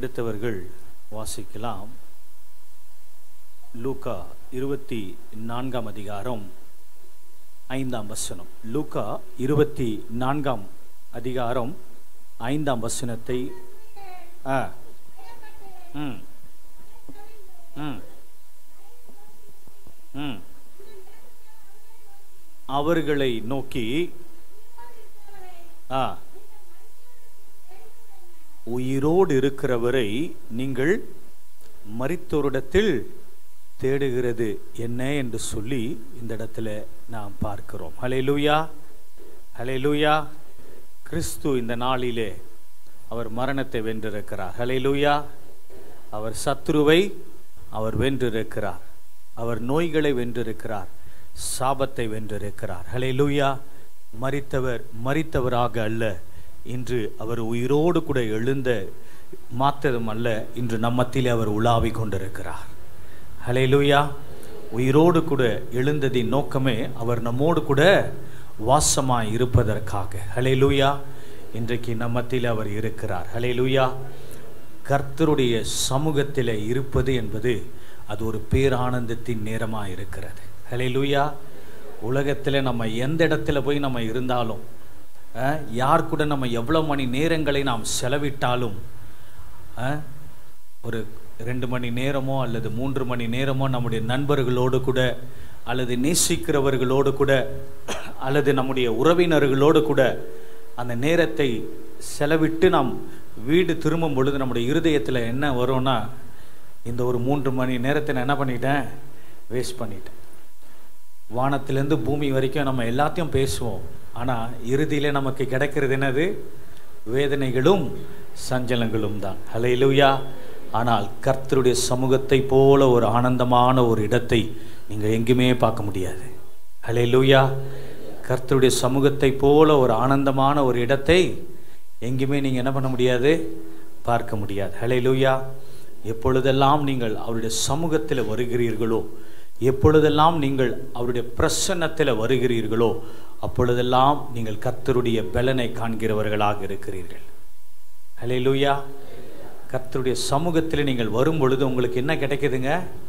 எடுத்தவர்கள் வாசிக்கலாம் லூக்கா இருபத்தி நான்காம் அதிகாரம் ஐந்தாம் வசனம் லூக்கா இருபத்தி நான்காம் அதிகாரம் ஐந்தாம் வசனத்தை ஆ ம் ம் ம் அவர்களை நோக்கி ஆ உயிரோடு இருக்கிறவரை நீங்கள் மரித்தோரிடத்தில் தேடுகிறது என்ன என்று சொல்லி இந்த இடத்துல நாம் பார்க்கிறோம் ஹalleluya ஹalleluya கிறிஸ்து இந்த நாளிலே அவர் மரணத்தை வென்றிருக்கிறார் ஹalleluya அவர் சத்ருவை அவர் வென்றிருக்கிறார் அவர் நோய்களை வென்றிருக்கிறார் சாபத்தை வென்றிருக்கிறார் ஹalleluya மரித்தவர் மரித்தவராக அல்ல இன்று அவர் உயிரோடு கூட எழுந்த மாத்திரம் அல்ல இன்று நம்மத்திலே அவர் உலாவிக் கொண்டிருக்கிறார் ஹalleluya உயிரோடு கூட எழுந்ததின் நோக்கமே அவர் நம்மோடு கூட வாசமாய் இருப்பதற்காக ஹalleluya இன்றைக்கு நம்மத்தில் அவர் இருக்கிறார் ஹalleluya கர்த்தருடைய சமூகத்தில் இருப்பது என்பது அது ஒரு பேரானந்தத்தின் நேரமாக இருக்கிறது ஹalleluya உலகத்தில் நம்ம எந்த இடத்துல போய் நம்ம இருந்தாலும் அஹ், யார் கூட நம்ம எவ்வளோ மணி நேரங்களை நாம் செலவிட்டாலும் அஹ், ஒரு ரெண்டு மணி நேரமோ அல்லது மூன்று மணி நேரமோ நம்முடைய நண்பர்களோடு கூட அல்லது நேசிக்கிறவர்களோடு கூட அல்லது நம்முடைய உறவினர்களோடு கூட அந்த நேரத்தை செலவிட்டு நாம் வீடு திரும்பும் பொழுது நம்முடைய இருதயத்தில் என்ன வரும்னா இந்த ஒரு மூன்று மணி நேரத்தை நான் என்ன பண்ணிட்டேன் வேஸ்ட் பண்ணிட்டேன் வானத்திலேருந்து பூமி வரைக்கும் நம்ம எல்லாத்தையும் பேசுவோம் ஆனால் இறுதியில் நமக்கு கிடைக்கிறது என்னது வேதனைகளும் சஞ்சலங்களும் தான் ஹalleluya ஆனால் கர்த்தருடைய சமூகத்தை போல ஒரு ஆனந்தமான ஒரு இடத்தை நீங்கள் எங்குமே பார்க்க முடியாது ஹalleluya கர்த்தருடைய சமூகத்தை போல ஒரு ஆனந்தமான ஒரு இடத்தை எங்குமே நீங்கள் என்ன பண்ண முடியாது பார்க்க முடியாது ஹalleluya எப்பொழுதெல்லாம் நீங்கள் அவருடைய சமூகத்தில் வருகிறீர்களோ எப்பொழுதெல்லாம் நீங்கள் அவருடைய பிரசன்னத்தில் வருகிறீர்களோ அப்பொழுதெல்லாம் நீங்கள் கர்த்தருடைய பலனை காண்கிறவர்களாக இருக்கிறீர்கள் ஹalleluya கர்த்தருடைய சமூகத்தில் நீங்கள் வரும் பொழுது உங்களுக்கு என்ன கிடைக்குதுங்க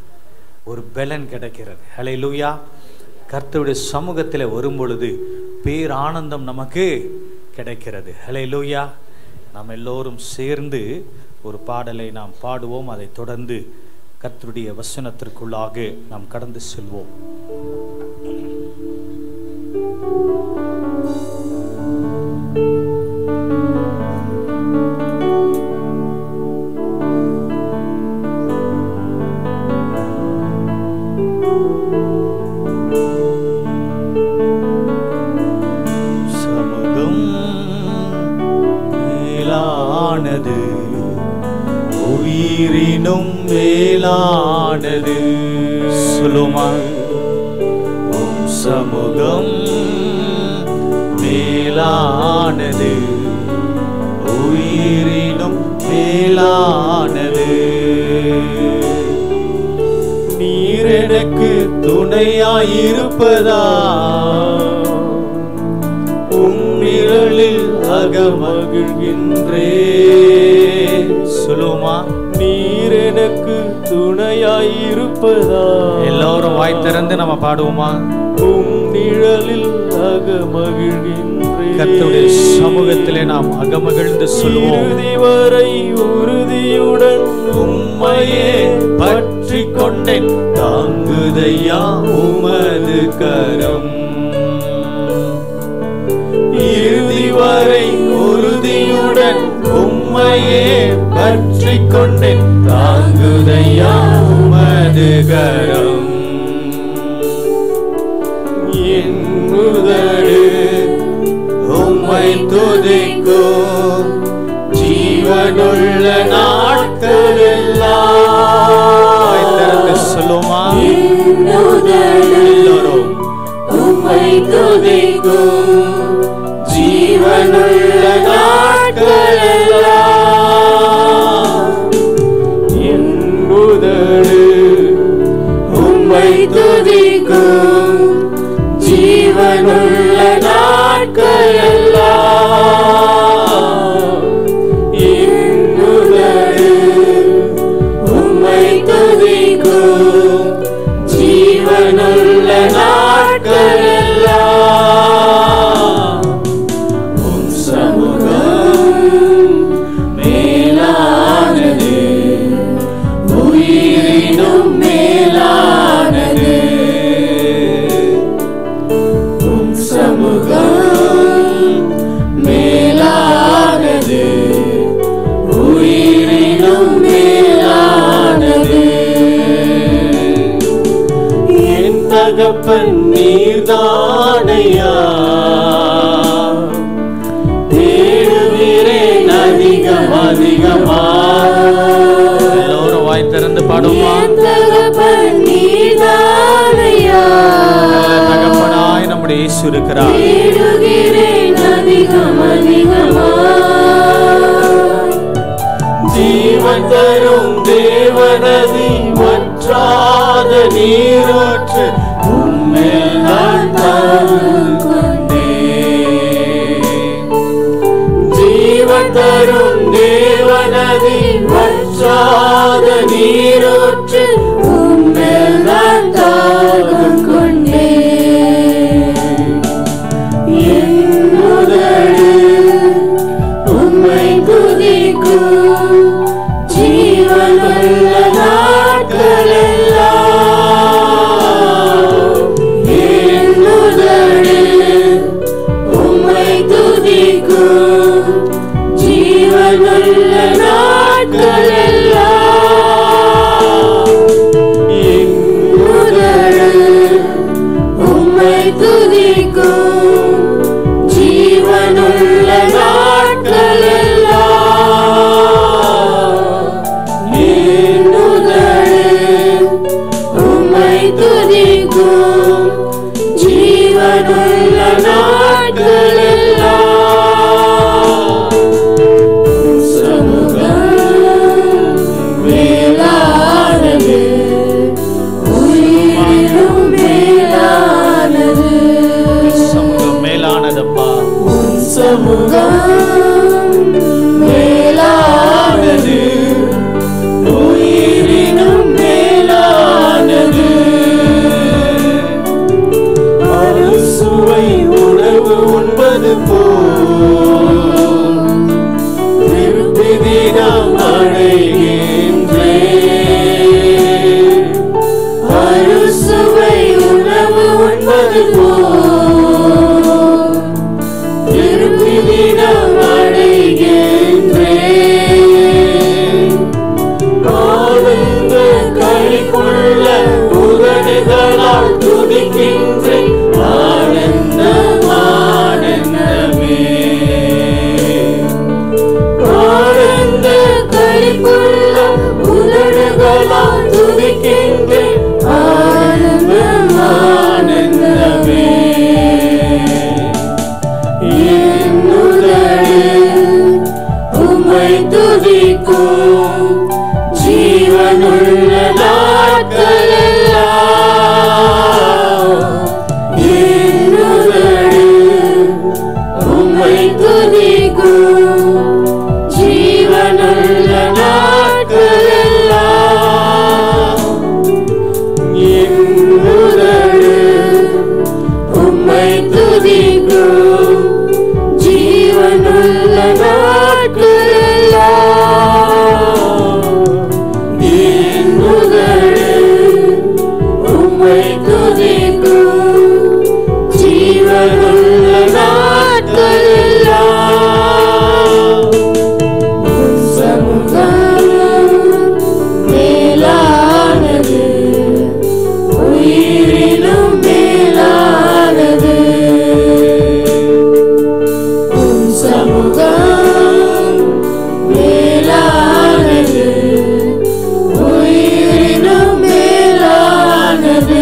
ஒரு பலன் கிடைக்கிறது ஹalleluya கர்த்தருடைய சமூகத்தில் வரும் பொழுது பேரானந்தம் நமக்கு கிடைக்கிறது ஹalleluya நாம் எல்லோரும் சேர்ந்து ஒரு பாடலை நாம் பாடுவோம் அதைத் தொடர்ந்து கர்த்தருடைய வசனத்திற்குள்ளாக நாம் கடந்து செல்வோம் சமூகம் மேலானது உயிரினும் மேலானது சொல்லுமா உம் சமூகம் மேலானது உயிரினும் மேலானது நீர் எனக்கு துணையாயிருப்பதா உன்னிரளில் அகமகிழ்கின்றே சொல்லுமா நீர் எனக்கு துணையாயிருப்பதா எல்லாரும் வாய் திறந்து நம்ம பாடுவோமா உம் நிழலில் அகமகிழ்கின்றே கர்த்தருடைய சமூகத்திலே நாம் அகமகிழ்ந்து சொல்லுவோம் இறுதி வரை உறுதியுடன் உம்மையே பற்றி கொண்டேன் தாங்குதையா உமது கரம் இறுதி வரை உறுதியுடன் உம்மையே பற்றி கொண்டேன் தாங்குதையா உமது கரம் என் உதடு உம்மை துதிக்கும் ஜீவனுள்ள நாட்கள் எல்லாம் சொல்லுமா எல்லாரும் உம்மை துதிக்கும் ஜீவனுள்ள நாட்கள் எல்லாம் என் உதடு உம்மை துதிக்கும் ஜீவனுள்ள நாட்கள் எல்லாம் என் உதடு தகப்பன் நீர்தானையா தேடுகிறேன் அதிகம் அதிகமா எல்லோரும் வாய் திறந்து பாடுமா என் தகப்பன் நீதானையா நல்ல தகப்பனாய் நம்முடைய இயேசு இருக்கிறார் தேடுகிறேன் அதிகம் அதிகமாய் ஜீவன் தரும் தேவனதி வற்றாத நீரூற்று உன்மேல் நான் கொண்டே ஜீவன் தரும் தேவனதி வற்றாத நீரூற்று உன்மேல் நான் தாகம் கொண்டேன். என் உதடு உம்மை துதிக்கும். ஜீவனுள்ள நாட்களெல்லாம் என் உதடு உம்மை துதிக்கும். ஜீவனுள்ள நாட்களெல்லாம் என் உதடு உம்மை துதிக்கும். ஜீவனுள்ள நாட்களெல்லாம் என் உதடு உம்மை துதிக்கும். ஜீவனுள்ள நாட்களெல்லாம் சமூகம் மேலானது உயிரினும் மேலானது சமூகம் மேலானதப்பா உன் சமூகம் மேலானது உயிரினும் மேலானது அறுசுவை உணவு உண்பது போல் திருப்பி தினம் அடைகின்றேன் அறுசுவை உணவு உண்பது போல் திருப்பி தினம் அடைகின்றேன் ஆனந்த கைக்குள்ள உதடுகளால் துதிக்கின்றேன் ஆனந்தம் ஆனந்தமே ஆனந்த களிப்புள்ள உதடுகளால் துதிக்கின்றேன் ஆனந்தம் ஆனந்தமே என் உதடு உம்மை துதிக்கும் ஜீவனுள்ள நாட்களெல்லாம் என் உதடு உம்மை துதிக்கும் ஜீவனுள்ள நாட்களெல்லாம் என் உதடு உம்மை துதிக்கும் ஜீவனுள்ள நாட்களெல்லாம் என் உதடு உம்மை துதிக்கும் ஜீவனுள்ள நாட்களெல்லாம் உன் சமூகம் மேலானது உயிரினும் மேலானது உன் சமூகம் மேலானது உயிரினும் மேலானது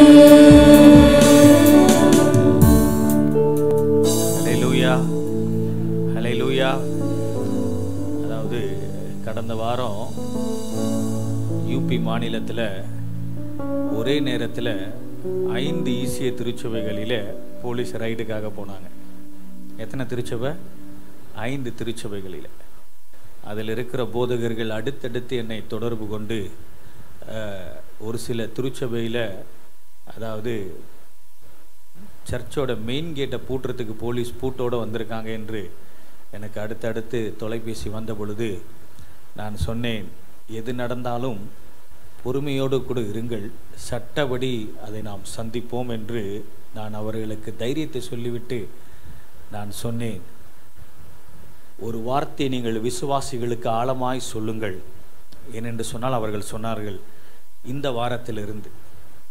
ஹalleluya ஹalleluya அதாவது கடந்த வாரம் யூபி மாநிலத்தில் ஒரே நேரத்தில் ஐந்து ஈசிய திருச்சபைகளில் போலீஸ் ரைடுக்காக போனாங்க எத்தனை திருச்சபை ஐந்து திருச்சபைகளில் அதில் இருக்கிற போதகர்கள் அடுத்தடுத்து என்னை தொடர்பு கொண்டு அஹ், ஒரு சில திருச்சபையில் அதாவது சர்ச்சோட மெயின் கேட்டை பூட்டுறதுக்கு போலீஸ் பூட்டோட வந்திருக்காங்க என்று எனக்கு அடுத்தடுத்து தொலைபேசி வந்த பொழுது நான் சொன்னேன் எது நடந்தாலும் பொறுமையோடு கூட இருங்கள் சட்டப்படி அதை நாம் சந்திப்போம் என்று நான் அவர்களுக்கு தைரியத்தை சொல்லிவிட்டு நான் சொன்னேன் ஒரு வார்த்தை நீங்கள் விசுவாசிகளுக்கு ஆழமாய் சொல்லுங்கள் ஏனென்று சொன்னால் அவர்கள் சொன்னார்கள் இந்த வாரத்திலிருந்து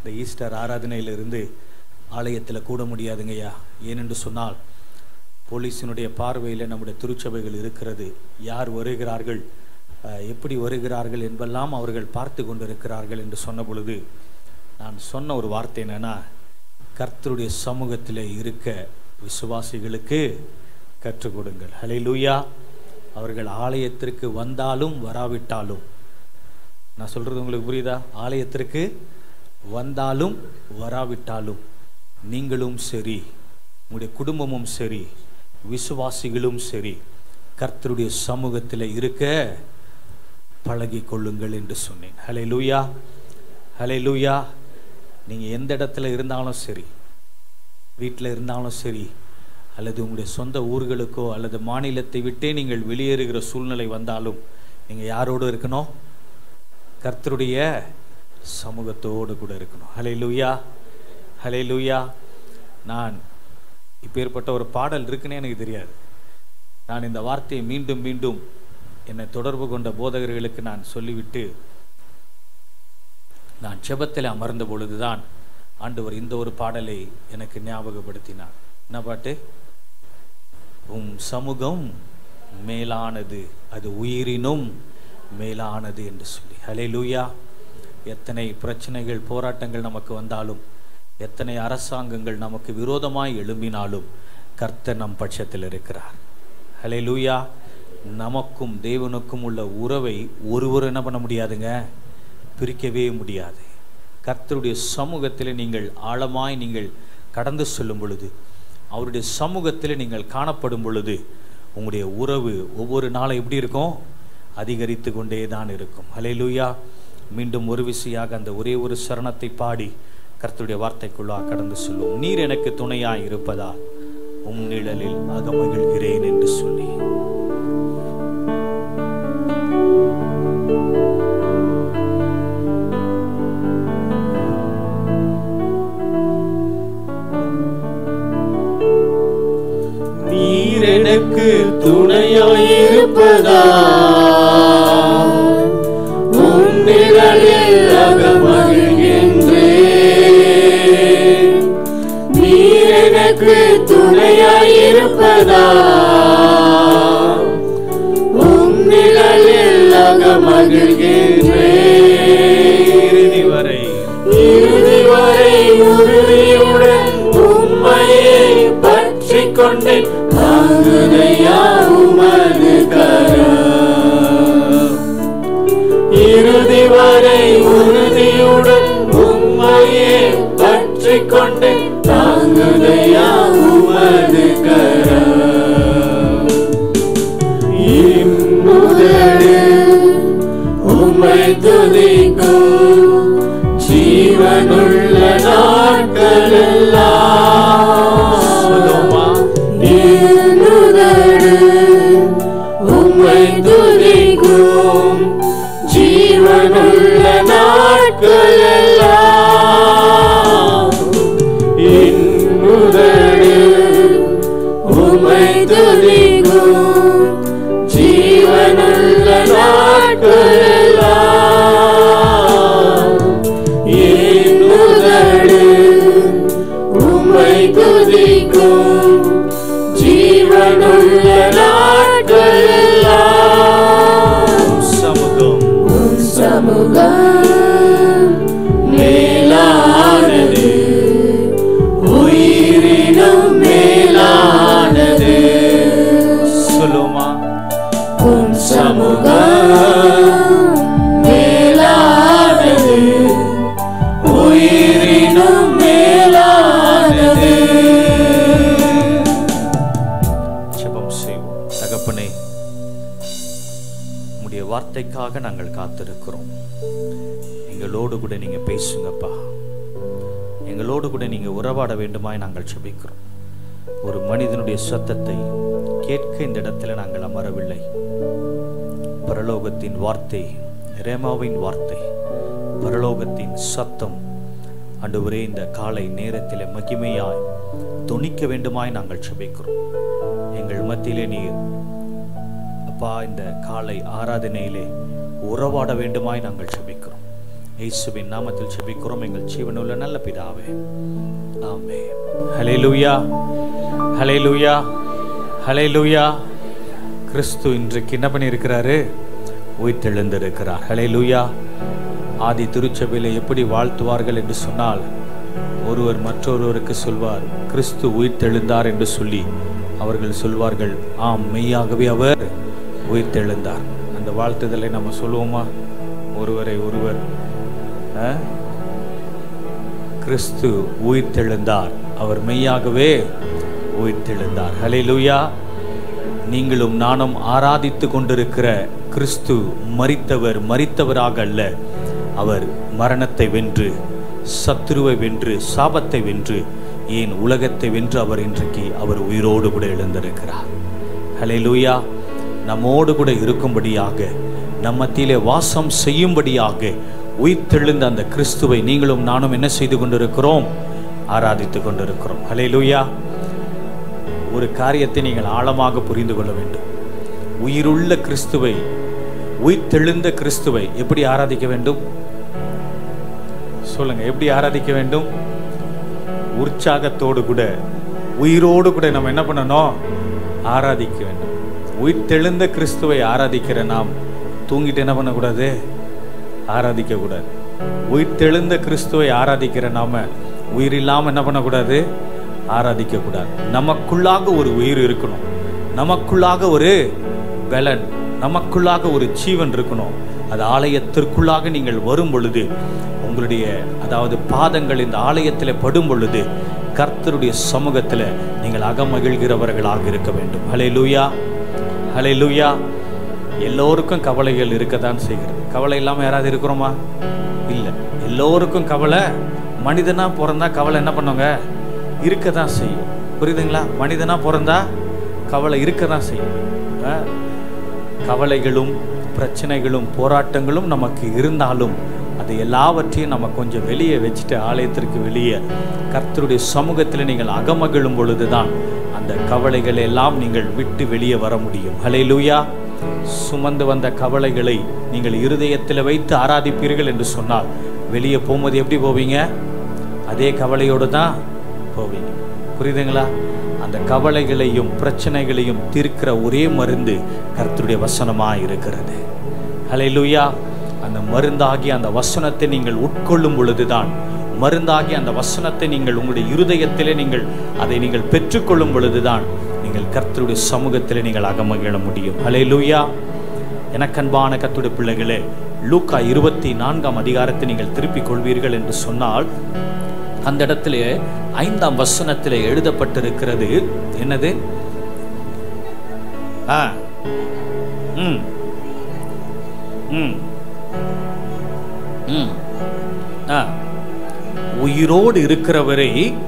இந்த ஈஸ்டர் ஆராதனையிலிருந்து ஆலயத்தில் கூட முடியாதுங்கய்யா ஏனென்று சொன்னால் போலீஸினுடைய பார்வையில் நம்முடைய திருச்சபைகள் இருக்கிறது யார் வருகிறார்கள் அஹ், எப்படி வருகிறார்கள் என்பெல்லாம் அவர்கள் பார்த்து கொண்டிருக்கிறார்கள் என்று சொன்ன பொழுது நான் சொன்ன ஒரு வார்த்தை என்னன்னா கர்த்தருடைய சமூகத்தில் இருக்க விசுவாசிகளுக்கு கற்றுக் கொடுங்கள் ஹalleluya அவர்கள் ஆலயத்திற்கு வந்தாலும் வராவிட்டாலும் நான் சொல்றது உங்களுக்கு புரியுதா ஆலயத்திற்கு வந்தாலும் வராவிட்டாலும் நீங்களும் சரி உங்களுடைய குடும்பமும் சரி விசுவாசிகளும் சரி கர்த்தருடைய சமூகத்தில் இருக்க பழகிக் கொள்ளுங்கள் என்று சொன்னேன் ஹலே லூயா ஹலே லூயா நீங்கள் எந்த இடத்துல இருந்தாலும் சரி வீட்டில் இருந்தாலும் சரி அல்லது உங்களுடைய சொந்த ஊர்களுக்கோ அல்லது மாநிலத்தை விட்டே நீங்கள் வெளியேறுகிற சூழ்நிலை வந்தாலும் நீங்கள் யாரோடு இருக்கணும் கர்த்தருடைய சமூகத்தோடு கூட இருக்கணும் ஹலே லூயா ஹலே லூயா நான் இப்பேற்பட்ட ஒரு பாடல் இருக்குன்னே எனக்கு தெரியாது நான் இந்த வார்த்தையை மீண்டும் மீண்டும் என்னை தொடர்பு கொண்ட போதகர்களுக்கு நான் சொல்லிவிட்டு நான் செபத்தில் அமர்ந்த பொழுதுதான் ஆண்டவர் இந்த ஒரு பாடலை எனக்கு ஞாபகப்படுத்தினார் என்ன பாட்டு உம் சமூகம் மேலானது அது உயிரினும் மேலானது என்று சொல்லி ஹலே லூயா எத்தனை பிரச்சனைகள் போராட்டங்கள் நமக்கு வந்தாலும் எத்தனை அரசாங்கங்கள் நமக்கு விரோதமாய் எழும்பினாலும் கர்த்தர் நம் பட்சத்தில் இருக்கிறார் ஹலே லூயா நமக்கும் தேவனுக்கும் உள்ள உறவை ஒருவர் என்ன பண்ண முடியாதுங்க பிரிக்கவே முடியாது கர்த்தருடைய சமூகத்தில் நீங்கள் ஆழமாய் நீங்கள் கடந்து செல்லும் பொழுது அவருடைய சமூகத்தில் நீங்கள் காணப்படும் பொழுது உங்களுடைய உறவு ஒவ்வொரு நாளும் எப்படி இருக்கும் அதிகரித்து கொண்டே தான் இருக்கும் ஹலே லூயா மீண்டும் ஒரு விசையாக அந்த ஒரே ஒரு சரணத்தை பாடி கர்த்தருடைய வார்த்தைக்குள்ளாக கடந்து செல்வோம் நீர் எனக்கு துணையாய் இருப்பதால் உம் நிழலில் அகமகிழ்கிறேன் என்று சொல்லி நீர் எனக்கு துணையாயிருப்பதா உன் நிழலில் அகமகிழ்கின்றேன் நீர் எனக்கு துணையாயிருப்பதா உன் நிழலில் அகமகிழ்கின்றேன் இறுதி வரை இறுதி வரை உறுதியுடன் உம்மையே பற்றி கொண்டேன் தாங்குதையா உமது கரம் இறுதி வரை உறுதியுடன் உம்மையே பற்றி கொண்டேன் தாங்குதையா உமது கரம் இம்முதடு உம்மை துதிக்கும் ஜீவனுள்ள நாட்களெல்லாம் சொல்லுவோமா? இம்முதடு உம்மை துதிக்கும் ஜீவனுள்ள நாட்களெல்லாம் இம்முதடு உம்மை துதிக்கும் ஜீவனுள்ள நாட்களெல்லாம் என் உதடு உம்மை துதிக்கும் ஜீவனுள்ள நாட்களெல்லாம் சமூகம் உன் சமூகம் மேலானது உயிரினும் மேலானது சொல்லுவோமா உன் சமூகம் மேலானது உயிரினும் மேலானது ஜெபம் செய்வோம் தகப்பனே உம்முடைய வார்த்தைக்காக நாங்கள் காத்திருக்கிறோம் எங்களோடு கூட நீங்க பேசுங்கப்பா எங்களோடு கூட நீங்க உறவாட வேண்டுமாய் நாங்கள் ஜெபிக்கிறோம் ஒரு மனிதனுடைய சத்தத்தை கேட்க இந்த இடத்துல நாங்கள் அமரவில்லை பரலோகத்தின் வார்த்தை ரேமாவின் வார்த்தை பரலோகத்தின் சத்தம் ஆண்டவரே இந்த காலை நேரத்திலே மகிமையாய் தொனிக்க வேண்டுமாய் நாங்கள் ஜெபிக்கிறோம் எங்கள் மத்தியிலே நீர் அப்பா இந்த காலை ஆராதனையிலே உறவாட வேண்டுமாய் நாங்கள் ஜெபிக்கிறோம் இயேசுவின் நாமத்தில் செபிக்கிறோம் எங்கள் ஜீவனுள்ள நல்ல பிதாவே ஆமே ஹalleluya ஹalleluya ஹalleluya கிறிஸ்து இன்றைக்கு என்ன பண்ணியிருக்கிறாரு உயிர்த்தெழுந்திருக்கிறார் ஹalleluya ஆதி திருச்சபையில் எப்படி வாழ்த்துவார்கள் என்று சொன்னால் ஒருவர் மற்றொருவருக்கு சொல்வார் கிறிஸ்து உயிர்த்தெழுந்தார் என்று சொல்லி அவர்கள் சொல்வார்கள் ஆம் மெய்யாகவே அவர் உயிர்த்தெழுந்தார் அந்த வாழ்த்துதலை நம்ம சொல்லுவோமா ஒருவரை ஒருவர் ஆ? கிறிஸ்து உயிர்த்தெழுந்தார் அவர் மெய்யாகவே உயிர்த்தெழுந்தார் ஹalleluya நீங்களும் நானும் ஆராதித்து கொண்டிருக்கிற கிறிஸ்து மரித்தவர் மரித்தவராக அல்ல அவர் மரணத்தை வென்று சத்துருவை வென்று சாபத்தை வென்று ஏன் உலகத்தை வென்று அவர் இன்றைக்கு அவர் உயிரோடு கூட எழுந்திருக்கிறார் ஹalleluya நம்மோடு கூட இருக்கும்படியாக நம் மத்தியிலே வாசம் செய்யும்படியாக உயிர்த்தெழுந்த அந்த கிறிஸ்துவை நீங்களும் நானும் என்ன செய்து கொண்டிருக்கிறோம் ஆராதித்து கொண்டிருக்கிறோம் ஹalleluya ஒரு காரியத்தை நீங்கள் ஆழமாக புரிந்து கொள்ள வேண்டும் உயிருள்ள கிறிஸ்துவை உயிர்த்தெழுந்த கிறிஸ்துவை எப்படி ஆராதிக்க வேண்டும் சொல்லுங்க எப்படி ஆராதிக்க வேண்டும் உற்சாகத்தோடு கூட உயிரோடு கூட நம்ம என்ன பண்ணணும் ஆராதிக்க வேண்டும் உயிர்த்தெழுந்த கிறிஸ்துவை ஆராதிக்கிற நாம் தூங்கிட்டு என்ன பண்ணக்கூடாது ஆராதிக்க கூடாது உயிர்த்தெழுந்த கிறிஸ்துவை ஆராதிக்கிற நாம உயிர் இல்லாம என்ன பண்ணக்கூடாது ஆராதிக்க கூடாது நமக்குள்ளாக ஒரு உயிர் இருக்கணும் நமக்குள்ளாக ஒரு பலன் நமக்குள்ளாக ஒரு ஜீவன் இருக்கணும் அது ஆலயத்திற்குள்ளாக நீங்கள் வரும் பொழுது உங்களுடைய அதாவது பாதங்கள் இந்த ஆலயத்தில் படும் பொழுது கர்த்தருடைய சமூகத்தில் நீங்கள் அகமகிழ்கிறவர்களாக இருக்க வேண்டும் ஹலே லூயா ஹலே லூயா எல்லோருக்கும் கவலைகள் இருக்கத்தான் செய்கிறது கவலை இல்லாமல் யாராவது இருக்கிறோமா இல்லை எல்லோருக்கும் கவலை மனிதனா பிறந்தா கவலை என்ன பண்ணுங்க இருக்க தான் செய்யும் புரியுதுங்களா மனிதனா பிறந்தா கவலை இருக்க தான் செய்யும் ஆ? கவலைகளும் பிரச்சனைகளும் போராட்டங்களும் நமக்கு இருந்தாலும் அது எல்லாவற்றையும் நம்ம கொஞ்சம் வெளியே வச்சுட்டு ஆலயத்திற்கு வெளியே கர்த்தருடைய சமூகத்தில் நீங்கள் அகமகிழும் பொழுதுதான் அந்த கவலைகள் எல்லாம் நீங்கள் விட்டு வெளியே வர முடியும் ஹலே லூயா சுமந்து வந்த கவலைகளை நீங்கள் இருதயத்தில் வைத்து ஆராதிப்பீர்கள் என்று சொன்னால் வெளியே போகும்போது எப்படி போவீங்க அதே கவலையோடு தான் போவீங்க புரியுதுங்களா அந்த கவலைகளையும் பிரச்சனைகளையும் தீர்க்கிற ஒரே மருந்து கர்த்தருடைய வசனமாக இருக்கிறது ஹalleluya அந்த மருந்தாகி அந்த வசனத்தை நீங்கள் உட்கொள்ளும் பொழுதுதான் மருந்தாகி அந்த வசனத்தை நீங்கள் உங்களுடைய இருதயத்திலே நீங்கள் அதை நீங்கள் பெற்றுக்கொள்ளும் பொழுதுதான் நீங்கள் கர்த்தருடைய சமூகத்திலே நீங்கள் அகமகிழ முடியும் ஹalleluya எனக்கன்பான கர்த்தருடைய பிள்ளைகளே லூக்கா இருபத்தி நான்காம் அதிகாரத்தை நீங்கள் திருப்பிக் கொள்வீர்கள் என்று சொன்னால் அந்த இடத்திலே ஐந்தாம் வசனத்திலே எழுதப்பட்டிருக்கிறது என்னது ஆ ம் ம் ம் ஆ உயிரோடு இருக்கிறவரை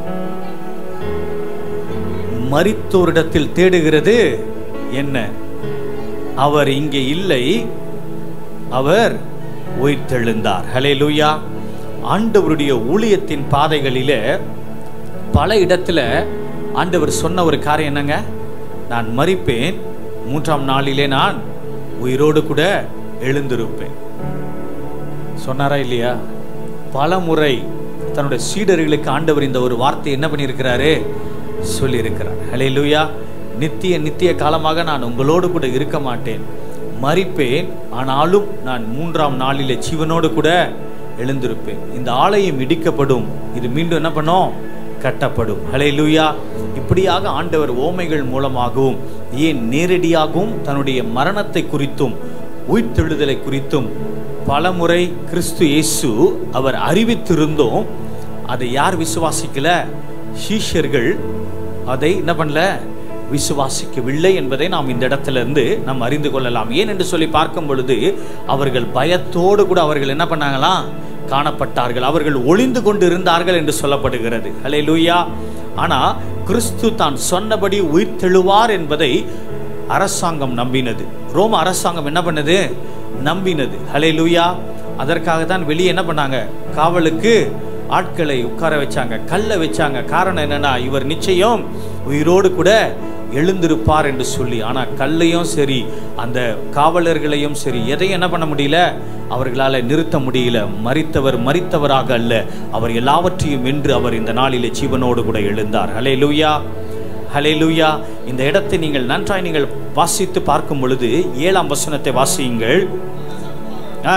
மரித்தோரிடத்தில் தேடுகிறது என்ன அவர் இங்கே இல்லை அவர் உயிர்த்தெழுந்தார் ஹalleluya ஆண்டவருடைய ஊழியத்தின் பாதைகளிலே பல இடத்துல ஆண்டவர் சொன்ன ஒரு காரியம் என்னங்க நான் மரிப்பேன் மூன்றாம் நாளிலே நான் உயிரோடு கூட எழுந்திருப்பேன் சொன்னாரா இல்லையா பல முறை தன்னுடைய சீடர்களுக்கு ஆண்டவர் இந்த ஒரு வார்த்தை என்ன பண்ணியிருக்கிறாரு சொல்லியிருக்கிறார் ஹalleluya நித்திய நித்திய காலமாக நான் உங்களோடு கூட இருக்க மாட்டேன் மரிப்பேன் ஆனாலும் நான் மூன்றாம் நாளிலே ஜீவனோடு கூட எழுந்திருப்பேன் இந்த ஆலயம் இடிக்கப்படும் இது மீண்டும் என்ன பண்ணும் கட்டப்படும் ஹalleluya இப்படியாக ஆண்டவர் ஓமைகள் மூலமாகவும் ஏன் நேரடியாகவும் தன்னுடைய மரணத்தை குறித்தும் உயிர்த்தெழுதலை குறித்தும் பலமுறை கிறிஸ்து இயேசு அவர் அறிவித்திருந்தோம் அதை யார் விசுவாசிக்கல சீஷர்கள் அதை என்ன பண்ணல விசுவாசிக்கவில்லை என்பதை நாம் இந்த இடத்துல இருந்து நாம் அறிந்து கொள்ளலாம் ஏன் என்று சொல்லி பார்க்கும் பொழுது அவர்கள் பயத்தோடு கூட அவர்கள் என்ன பண்ணாங்களாம் காணப்பட்டார்கள் அவர்கள் ஒளிந்து கொண்டு இருந்தார்கள் என்று சொல்லப்படுகிறது ஹலே லூயா ஆனா கிறிஸ்து தான் சொன்னபடி உயிர்த்தெழுவார் என்பதை அரசாங்கம் நம்பினது ரோம அரசாங்கம் என்ன பண்ணது நம்பினது ஹலே லூயா அதற்காக தான் வெளியே என்ன பண்ணாங்க காவலுக்கு ஆட்களை உட்கார வச்சாங்க கல்லை வச்சாங்க காரணம் என்னன்னா இவர் நிச்சயம் உயிரோடு கூட எழுந்திருப்பார் என்று சொல்லி ஆனா கல்லையும் சரி அந்த காவலர்களையும் சரி எதையும் என்ன பண்ண முடியல அவர்களால நிறுத்த முடியல மரித்தவர் மரித்தவராக அல்ல அவர் எல்லாவற்றையும் வென்று அவர் இந்த நாளிலே ஜீவனோடு கூட எழுந்தார் ஹலே லூயா ஹலே லூயா இந்த இடத்தை நீங்கள் நன்றாய் நீங்கள் வாசித்து பார்க்கும் பொழுது ஏழாம் வசனத்தை வாசியுங்கள் ஆ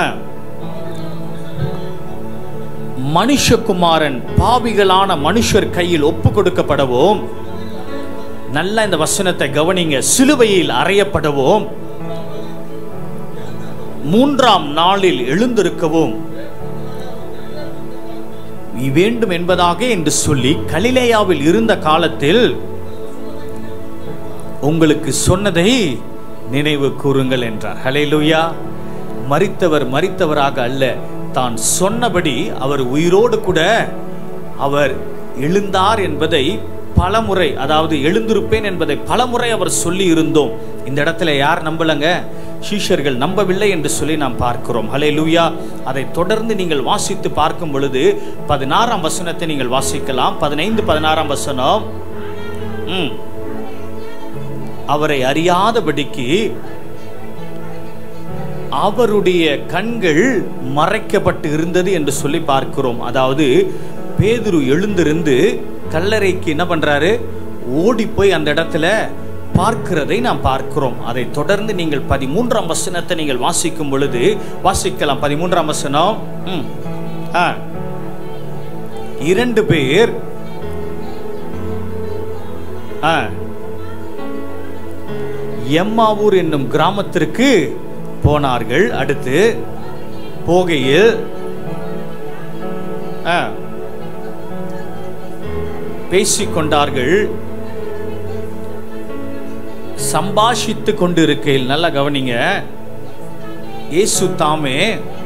மனுஷகுமாரன் பாவிகளான மனுஷர் கையில் ஒப்பு கொடுக்கப்படவும் நல்ல இந்த வசனத்தை கவனிங்க சிலுவையில் அறையப்படவும் மூன்றாம் நாளில் எழுந்திருக்கவும் நீ வேண்டும் என்பதாக என்று சொல்லி கலிலேயாவில் இருந்த காலத்தில் உங்களுக்கு சொன்னதை நினைவு கூறுங்கள் என்றார் ஹலேலூயா மரித்தவர் மரித்தவராக அல்ல தான் சொன்னபடி அவர் உயிரோடு கூட அவர் எழுந்தார் என்பதை பலமுறை அதாவது எழுந்திருப்பேன் என்பதை பலமுறை அவர் சொல்லி இருந்தோம் இந்த இடத்துல யார் நம்பலங்க சீஷர்கள் நம்பவில்லை என்று சொல்லி நாம் பார்க்கிறோம் ஹலே லூயா அதை தொடர்ந்து நீங்கள் வாசித்து பார்க்கும் பொழுது பதினாறாம் வசனத்தை நீங்கள் வாசிக்கலாம் பதினைந்து பதினாறாம் வசனம் ம் அவரை அறியாதபடிக்கு அவருடைய கண்கள் மறைக்கப்பட்டு இருந்தது என்று சொல்லி பார்க்கிறோம் அதாவது பேதுரு எழுந்திருந்து கல்லறைக்கு என்ன பண்றாரு ஓடி போய் அந்த இடத்துல பார்க்கிறதை நாம் பார்க்கிறோம் அதை தொடர்ந்து நீங்கள் பதிமூன்றாம் வசனத்தை நீங்கள் வாசிக்கும் பொழுது வாசிக்கலாம் பதிமூன்றாம் வசனம் ம். ஆ. இரண்டு பேர் ஆ. எம்மாவூர் என்னும் கிராமத்திற்கு போனார்கள் அடுத்து போகையில் ஆ, பேசிக்கொண்டார்கள் சம்பாஷித்து கொண்டு இருக்கையில் நல்லா கவனிங்க இயேசு தாமே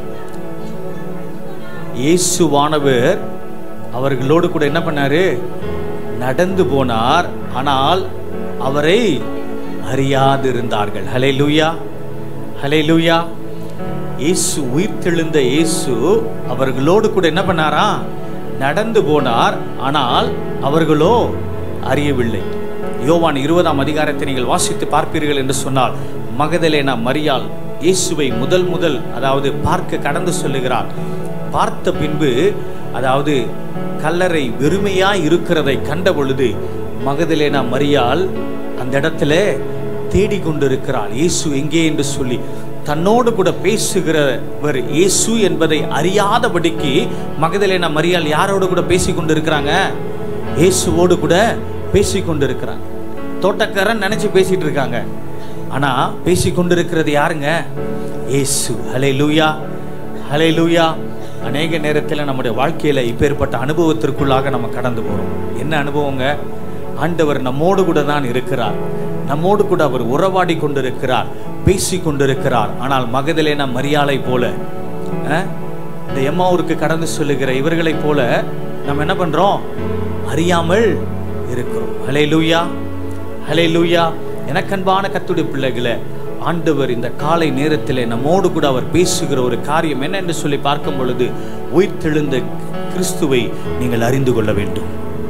இயேசுவானவர் அவர்களோடு கூட என்ன பண்ணாரு நடந்து போனார் ஆனால் அவரை அறியாதிருந்தார்கள் ஹலே லூயா ஹலே லூயா இயேசு உயிர்த்தெழுந்த இயேசு அவர்களோடு கூட என்ன பண்ணாரா நடந்து போனார் ஆனால் அவர்களோ அறியவில்லை யோவான் இருபதாம் அதிகாரத்தை நீங்கள் வாசித்து பார்ப்பீர்கள் என்று சொன்னால் மகதலேனா மரியாள் இயேசுவை முதல் முதல் அதாவது பார்க்க கடந்து சொல்லுகிறார் பார்த்த பின்பு அதாவது கல்லறை வெறுமையா இருக்கிறதை கண்ட பொழுது மகதலேனா மரியாள் அந்த இடத்துல தேடிக்கொண்டிருக்கிறாள் இயேசு எங்கே என்று சொல்லி தன்னோடு கூட பேசுகிறவர் இயேசு என்பதை அறியாதபடிக்கு மகதலேனா மரியாள் யாரோடு கூட பேசி கொண்டிருக்கிறாங்க இயேசுவோடு கூட பேசி கொண்டிருக்கிறாங்க தோட்டக்காரன் நினைச்சு பேசிட்டு இருக்காங்க ஆனா பேசி கொண்டிருக்கிறது யாருங்க இயேசு ஹலே லூயா ஹலே லூயா அநேக நேரத்தில் நம்முடைய வாழ்க்கையில இப்பேற்பட்ட அனுபவத்திற்குள்ளாக நம்ம கடந்து போறோம் என்ன அனுபவங்க ஆண்டவர் நம்மோடு கூட தான் இருக்கிறார் நம்மோடு கூட அவர் உறவாடி கொண்டிருக்கிறார் பேசி கொண்டிருக்கிறார் ஆனால் மகதலேனா மரியாதை போல அஹ், இந்த எம்மாவூருக்கு கடந்து சொல்லுகிற இவர்களைப் போல நம்ம என்ன பண்றோம் அறியாமல் இருக்கிறோம் ஹலே லூயா ஹலே லூயா எனக்கன்பான கத்துடைய பிள்ளைகளை ஆண்டவர் இந்த காலை நேரத்திலே நம்மோடு கூட அவர் பேசுகிற ஒரு காரியம் என்ன என்று சொல்லி பார்க்கும் பொழுது உயிர்த்தெழுந்த கிறிஸ்துவை நீங்கள் அறிந்து கொள்ள வேண்டும்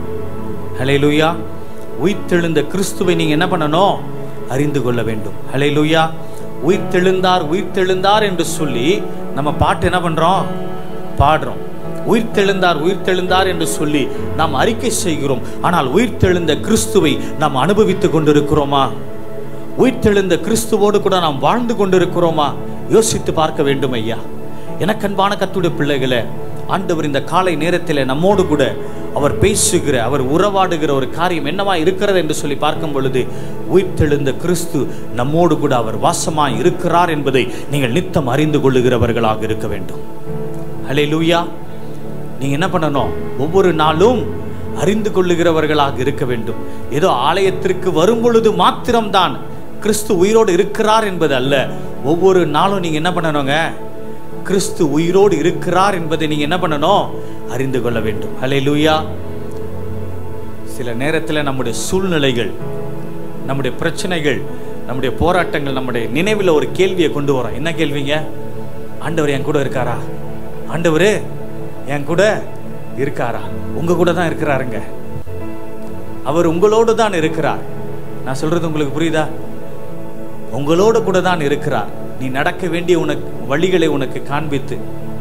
ஹலேலூயா உயிர்த்தெழுந்த கிறிஸ்துவை நீங்க என்ன பண்ணணும் அறிந்து கொள்ள வேண்டும் ஹலேலூயா உயிர்த்தெழுந்தார் உயிர்த்தெழுந்தார் என்று சொல்லி நம்ம பாட்டு என்ன பண்றோம் பாடுறோம் உயிர்த்தெழுந்தார் உயிர்த்தெழுந்தார் என்று சொல்லி நாம் அறிக்கை செய்கிறோம் ஆனால் உயிர்த்தெழுந்த கிறிஸ்துவை நாம் அனுபவித்துக் கொண்டிருக்கிறோமா உயிர்த்தெழுந்த கிறிஸ்துவோடு கூட நாம் வாழ்ந்து கொண்டிருக்கிறோமா யோசித்து பார்க்க வேண்டும் ஐயா எனக்கன்பான கத்துடைய பிள்ளைகளே ஆண்டவர் இந்த காலை நேரத்தில் நம்மோடு கூட அவர் பேசுகிற அவர் உறவாடுகிற ஒரு காரியம் என்னவா இருக்கிறது என்று சொல்லி பார்க்கும் பொழுது உயிர்த்தெழுந்த கிறிஸ்து நம்மோடு கூட அவர் வாசமாய் இருக்கிறார் என்பதை நீங்கள் நித்தம் அறிந்து கொள்ளுகிறவர்களாக இருக்க வேண்டும் ஹலே லூயா நீங்க என்ன பண்ணணும் ஒவ்வொரு நாளும் அறிந்து கொள்ளுகிறவர்களாக இருக்க வேண்டும் ஏதோ ஆலயத்திற்கு வரும் பொழுது மாத்திரம்தான் கிறிஸ்து உயிரோடு இருக்கிறார் என்பது அல்ல ஒவ்வொரு நாளும் நீங்க என்ன பண்ணணுங்க கிறிஸ்து உயிரோடு இருக்கிறார் என்பதை நீங்க என்ன பண்ணணும் அறிந்து கொள்ள வேண்டும் ஹலே லூயா சில நேரத்தில் நம்முடைய சூழ்நிலைகள் நம்முடைய பிரச்சனைகள் நம்முடைய போராட்டங்கள் நம்முடைய நினைவில் ஒரு கேள்வியை கொண்டு வரோம் என்ன கேள்விங்க ஆண்டவர் என் கூட இருக்காரா ஆண்டவர் என் கூட இருக்காரா உங்க கூட தான் இருக்கிறாருங்க அவர் உங்களோடு தான் இருக்கிறார் நான் சொல்றது உங்களுக்கு புரியுதா உங்களோடு கூட தான் இருக்கிறார் நீ நடக்க வேண்டிய உனக்கு வழிகளை உனக்கு காண்பித்து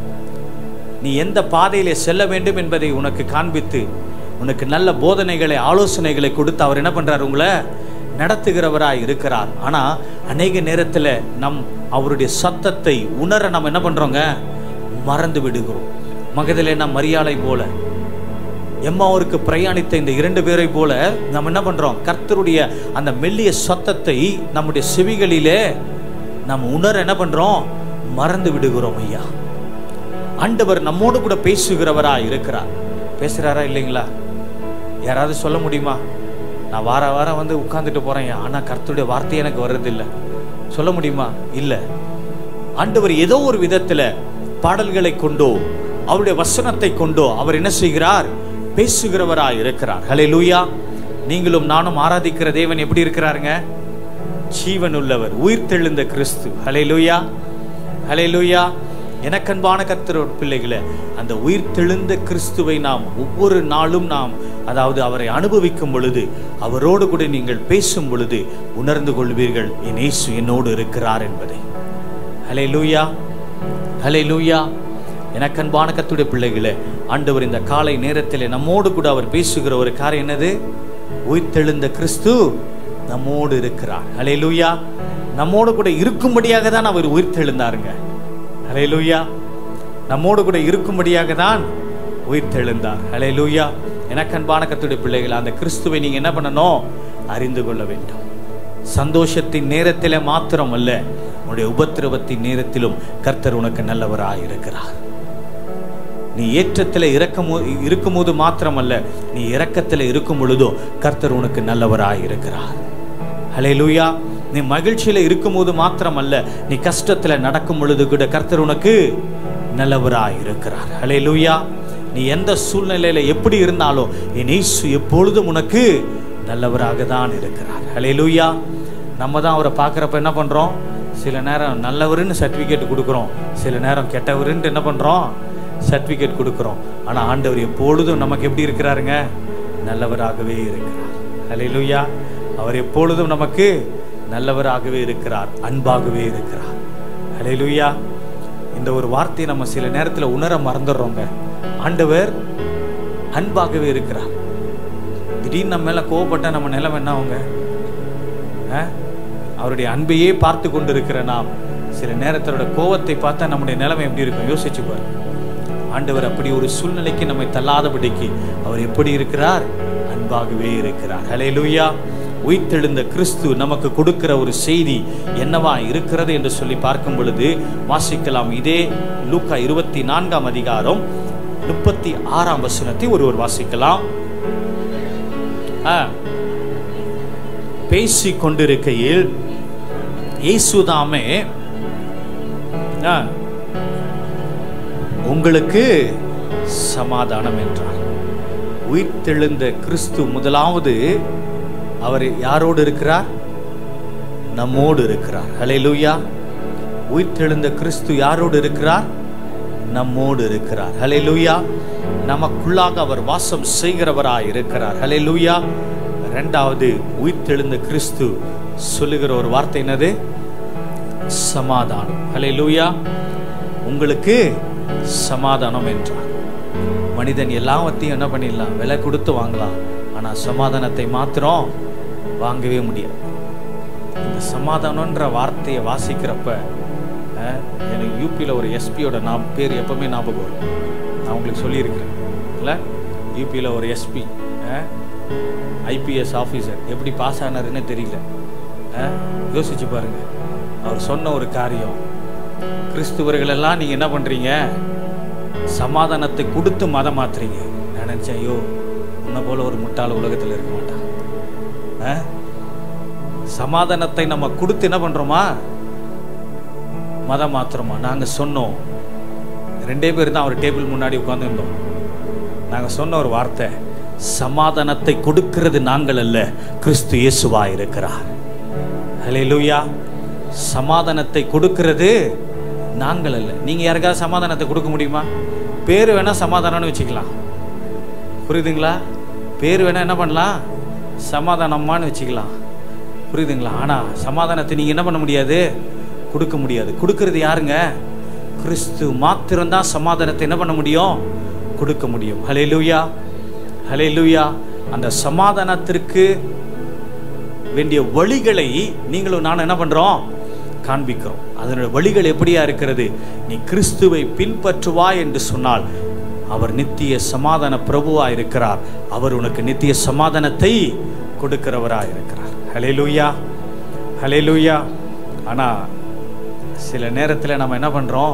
நீ எந்த பாதையிலே செல்ல வேண்டும் என்பதை உனக்கு காண்பித்து உனக்கு நல்ல போதனைகளை ஆலோசனைகளை கொடுத்து அவர் என்ன பண்றார் உங்களை நடத்துகிறவராய் இருக்கிறார் ஆனா அநேக நேரத்துல நம் அவருடைய சத்தத்தை உணர நம்ம என்ன பண்றோங்க மறந்து விடுகிறோம் மகதிலே நாம் மரியாதை போல எம்மாவூருக்கு பிரயாணித்த இந்த இரண்டு பேரை போல நம்ம என்ன பண்றோம் கர்த்தருடைய அந்த மெல்லிய சத்தத்தை நம்முடைய செவிகளிலே நாம் உணர என்ன பண்றோம் மறந்து விடுகிறோம் ஐயா ஆண்டவர் நம்மோடு கூட பேசுகிறவரா இருக்கிறார் பேசுறாரா இல்லைங்களா யாராவது சொல்ல முடியுமா நான் வார வாரம் வந்து உட்கார்ந்துட்டு போறேன் ஆனா கர்த்தருடைய வார்த்தை எனக்கு வர்றதில்லை சொல்ல முடியுமா இல்ல ஆண்டவர் ஏதோ ஒரு விதத்துல பாடல்களை கொண்டோ அவருடைய வசனத்தை கொண்டோ அவர் என்ன செய்கிறார் பேசுகிறவராய் இருக்கிறார் ஹலே லூயா நீங்களும் நானும் ஆராதிக்கிற தேவன் எப்படி இருக்கிறாருங்க ஜீவன் உள்ளவர் உயிர் தெழுந்த கிறிஸ்து ஹலே லூயா ஹலே லூயா எனக்கன்பான கர்த்தரோட பிள்ளைகளே அந்த உயிர் தெழுந்த கிறிஸ்துவை நாம் ஒவ்வொரு நாளும் நாம் அதாவது அவரை அனுபவிக்கும் பொழுது அவரோடு கூட நீங்கள் பேசும் பொழுது உணர்ந்து கொள்வீர்கள் என் இயேசு என்னோடு இருக்கிறார் என்பதை ஹலே லூயா ஹலே லூயா எனக்கன்பான கத்துடைய பிள்ளைகளே ஆண்டவர் இந்த காலை நேரத்தில் நம்மோடு கூட அவர் பேசுகிற ஒரு காரியம் என்னது உயிர்த்தெழுந்த கிறிஸ்து நம்மோடு இருக்கிறார் ஹலே லூயா நம்மோடு கூட இருக்கும்படியாக தான் அவர் உயிர்த்தெழுந்தாருங்க ஹலே லூயா நம்மோடு கூட இருக்கும்படியாக தான் உயிர்த்தெழுந்தார் ஹலே லூயா எனக்கன்பான கத்துடைய பிள்ளைகள் அந்த கிறிஸ்துவை நீங்க என்ன பண்ணணும் அறிந்து கொள்ள வேண்டும் சந்தோஷத்தின் நேரத்திலே மாத்திரம் அல்ல உன்னுடைய உபத்திரவத்தின் நேரத்திலும் கர்த்தர் உனக்கு நல்லவராய் இருக்கிறார் நீ ஏற்றத்தில் இறக்கும் இருக்கும்போது மாத்திரமல்ல நீ இரக்கத்தில் இருக்கும் பொழுதோ கர்த்தர் உனக்கு நல்லவராய் இருக்கிறார் ஹலே லூயா நீ மகிழ்ச்சியில இருக்கும்போது மாத்திரமல்ல நீ கஷ்டத்துல நடக்கும் பொழுது கூட கர்த்தர் உனக்கு நல்லவராய் இருக்கிறார் ஹலே லூயா நீ எந்த சூழ்நிலையில எப்படி இருந்தாலும் என் இயேசு எப்பொழுதும் உனக்கு நல்லவராக தான் இருக்கிறார் ஹலே லூயா நம்ம தான் அவரை பார்க்குறப்ப என்ன பண்றோம் சில நேரம் நல்லவருன்னு சர்டிஃபிகேட் கொடுக்குறோம் சில நேரம் கெட்டவருன்ட்டு என்ன பண்றோம் சர்டிஃபிகேட் கொடுக்குறோம் ஆனா ஆண்டவர் எப்பொழுதும் நமக்கு எப்படி இருக்கிறாருங்க நல்லவராகவே இருக்கிறார் ஹalleluya அவர் எப்பொழுதும் நமக்கு நல்லவராகவே இருக்கிறார் அன்பாகவே இருக்கிறார் ஹalleluya இந்த ஒரு வார்த்தையை நம்ம சில நேரத்தில் உணர மறந்துடுறோங்க ஆண்டவர் அன்பாகவே இருக்கிறார் திடீர்னு நம்ம மேல கோவப்பட்டா நம்ம நிலைமை என்ன ஆகுங்க ஆ? அவருடைய அன்பையே பார்த்து கொண்டிருக்கிற நாம் சில நேரத்தோட கோவத்தை பார்த்தா நம்முடைய நிலைமை எப்படி இருக்கும் யோசிச்சு பாரு ஆண்டவர் அப்படி ஒரு சூழ்நிலைக்கு நம்மை தள்ளாதபடிக்கு அவர் எப்படி இருக்கிறார் அன்பாகவே இருக்கிறார் ஹலே லூயா உயிர்த்தெழுந்த கிறிஸ்து நமக்கு கொடுக்கிற ஒரு செய்தி என்னவா இருக்கிறது என்று சொல்லி பார்க்கும் பொழுது வாசிக்கலாம் இதே லூக்கா இருபத்தி நான்காம் அதிகாரம் முப்பத்தி ஆறாம் வசனத்தை ஒருவர் வாசிக்கலாம் ஆ பேசிக் கொண்டிருக்கையில் இயேசுதாமே ஆ, உங்களுக்கு சமாதானம் என்றார் உயிர்த்தெழுந்த கிறிஸ்து முதலாவது அவர் யாரோடு இருக்கிறார் நம்மோடு இருக்கிறார் ஹalleluya உயிர்த்தெழுந்த கிறிஸ்து யாரோடு இருக்கிறார் நம்மோடு இருக்கிறார் ஹalleluya நமக்குள்ளாக அவர் வாசம் செய்கிறவராய் இருக்கிறார் ஹalleluya இரண்டாவது உயிர்த்தெழுந்த கிறிஸ்து சொல்லுகிற ஒரு வார்த்தை என்னது சமாதானம் ஹalleluya உங்களுக்கு சமாதானம் என்றார் மனிதன் எல்லாவற்றையும் என்ன பண்ணிடலாம் விலை கொடுத்து வாங்கலாம் ஆனா சமாதானத்தை மாத்திரம் வாங்கவே முடியாது இந்த சமாதானம்ன்ற வார்த்தையை வாசிக்கிறப்ப அஹ், எனக்கு யூபியில் ஒரு எஸ்பியோட நான் பேர் எப்பவுமே ஞாபகம் வரும் நான் உங்களுக்கு சொல்லியிருக்கிறேன் இல்லை யூபியில் ஒரு எஸ்பி ஐபிஎஸ் ஆஃபீஸர் எப்படி பாஸ் ஆனாருன்னு தெரியல அஹ், யோசிச்சு பாருங்க அவர் சொன்ன ஒரு காரியம் கிறிஸ்துவர்கள் எல்லாம் நீங்க என்ன பண்றீங்க சமாதானத்தை கொடுத்து மதம் மாத்துறீங்க நான் நினைச்சேன் ஐயோ உன்னை போல ஒரு முட்டாள் உலகத்தில் இருக்க மாட்டான் அஹ்? சமாதானத்தை நம்ம கொடுத்து என்ன பண்றோமா மதம் மாத்துறோமா நாங்க சொன்னோம் ரெண்டே பேர் தான் அவர் டேபிள் முன்னாடி உட்கார்ந்துருந்தோம் நாங்க சொன்ன ஒரு வார்த்தை சமாதானத்தை கொடுக்கிறது நாங்கள் அல்ல கிறிஸ்து இயேசுவா இருக்கிறார் ஹalleluya சமாதானத்தை கொடுக்கிறது நாங்கள் அல்ல நீங்க யாருக்காவது சமாதானத்தை கொடுக்க முடியுமா பேர் வேணா சமாதானம்னு வச்சுக்கலாம் புரியுதுங்களா பேர் வேணா என்ன பண்ணலாம் சமாதானம்மான்னு வச்சுக்கலாம் புரியுதுங்களா ஆனா சமாதானத்தை நீங்க என்ன பண்ண முடியாது கொடுக்க முடியாது கொடுக்கறது யாருங்க கிறிஸ்து மாத்திரம்தான் சமாதானத்தை என்ன பண்ண முடியும் கொடுக்க முடியும் ஹலே லூயா ஹலே லூயா அந்த சமாதானத்திற்கு வேண்டிய வழிகளை நீங்களும் நான் என்ன பண்றோம் காண்பிக்கிறோம் அதனுடைய வழிகள் எப்படியா இருக்கிறது நீ கிறிஸ்துவை பின்பற்றுவா என்று சொன்னால் அவர் நித்திய சமாதான பிரபுவா இருக்கிறார் அவர் உனக்கு நித்திய சமாதானத்தை கொடுக்கிறவரா இருக்கிறார் ஹலே லூயா ஹலே லூயா ஆனா சில நேரத்தில் நம்ம என்ன பண்றோம்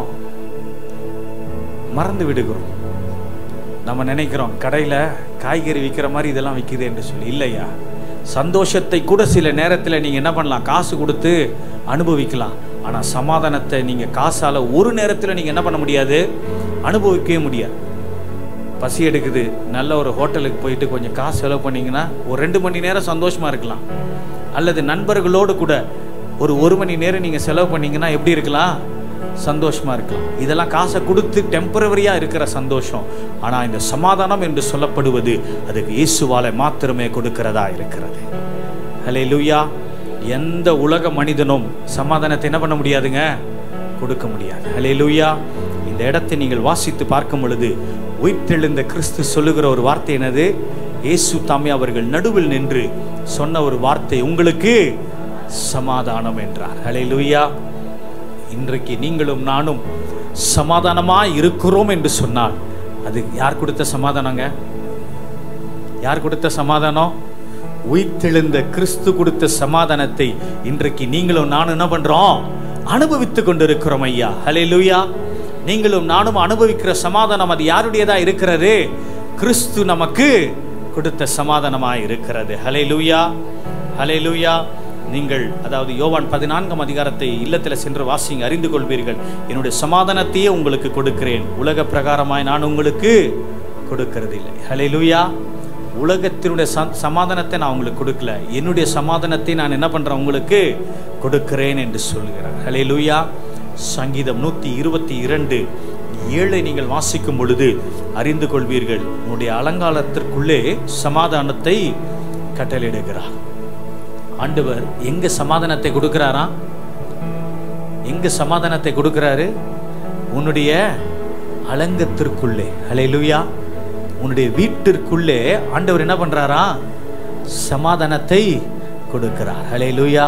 மறந்து விடுகிறோம் நம்ம நினைக்கிறோம் கடையில் காய்கறி விற்கிற மாதிரி இதெல்லாம் விற்கிது என்று சொல்லி இல்லையா சந்தோஷத்தை கூட சில நேரத்தில் நீங்கள் என்ன பண்ணலாம் காசு கொடுத்து அனுபவிக்கலாம் ஆனால் சமாதானத்தை நீங்கள் காசால் ஒரு நேரத்தில் நீங்கள் என்ன பண்ண முடியாது அனுபவிக்கவே முடியாது பசி எடுக்குது நல்ல ஒரு ஹோட்டலுக்கு போயிட்டு கொஞ்சம் காசு செலவு பண்ணீங்கன்னா ஒரு ரெண்டு மணி நேரம் சந்தோஷமா இருக்கலாம் அல்லது நண்பர்களோடு கூட ஒரு ஒரு மணி நேரம் நீங்கள் செலவு பண்ணீங்கன்னா எப்படி இருக்கலாம் சந்தோஷமா இருக்கலாம் இதெல்லாம் காசை கொடுத்து டெம்பரவரியா இருக்கிற சந்தோஷம் ஆனா இந்த சமாதானம் என்று சொல்லப்படுவது அதுக்கு இயேசுவால மாத்திரமே கொடுக்கிறதா இருக்கிறது ஹலே லூயா எந்த உலக மனிதனும் சமாதானத்தை என்ன பண்ண முடியாதுங்க கொடுக்க முடியாது ஹலே லூயா இந்த இடத்தை நீங்கள் வாசித்து பார்க்கும் பொழுது உயிர்த்தெழுந்த கிறிஸ்து சொல்லுகிற ஒரு வார்த்தை என்னது இயேசு தாமே அவர்கள் நடுவில் நின்று சொன்ன ஒரு வார்த்தை உங்களுக்கு சமாதானம் என்றார் ஹலே லூயா இன்றைக்கு நீங்களும் நானும் சமாதானமா இருக்கிறோம் என்று சொன்னால் அது யார் கொடுத்த சமாதானங்க யார் கொடுத்த சமாதானம் உயிர்த்தெழுந்த கிறிஸ்து கொடுத்த சமாதானத்தை இன்றைக்கு நீங்களும் நானும் என்ன பண்றோம் அனுபவித்துக் கொண்டிருக்கிறோம் ஐயா ஹலே லூயா நீங்களும் நானும் அனுபவிக்கிற சமாதானம் அது யாருடையதா இருக்கிறது கிறிஸ்து நமக்கு கொடுத்த சமாதானமா இருக்கிறது ஹலே லூயா ஹலே லூயா நீங்கள் அதாவது யோவான் பதினான்காம் அதிகாரத்தை இல்லத்தில் சென்று வாசிங்க அறிந்து கொள்வீர்கள் என்னுடைய சமாதானத்தையே உங்களுக்கு கொடுக்கிறேன் உலக பிரகாரமாய் நான் உங்களுக்கு கொடுக்கிறது இல்லை ஹலே லூயா உலகத்தினுடைய ச- சமாதானத்தை நான் உங்களுக்கு கொடுக்கல என்னுடைய சமாதானத்தை நான் என்ன பண்றேன் உங்களுக்கு கொடுக்கிறேன் என்று சொல்கிறார் ஹலே லூயா சங்கீதம் நூத்தி இருபத்தி இரண்டு ஏழை நீங்கள் வாசிக்கும் பொழுது அறிந்து கொள்வீர்கள் உன்னுடைய அலங்காலத்திற்குள்ளே சமாதானத்தை கட்டளையிடுகிறார் ஆண்டவர் எங்க சமாதானத்தை கொடுக்கிறாராம் எங்க சமாதானத்தை கொடுக்கிறாரு உன்னுடைய அலங்கத்திற்குள்ளே ஹalleluya உன்னுடைய வீட்டிற்குள்ளே ஆண்டவர் என்ன பண்றாரா சமாதானத்தை கொடுக்கிறார் ஹalleluya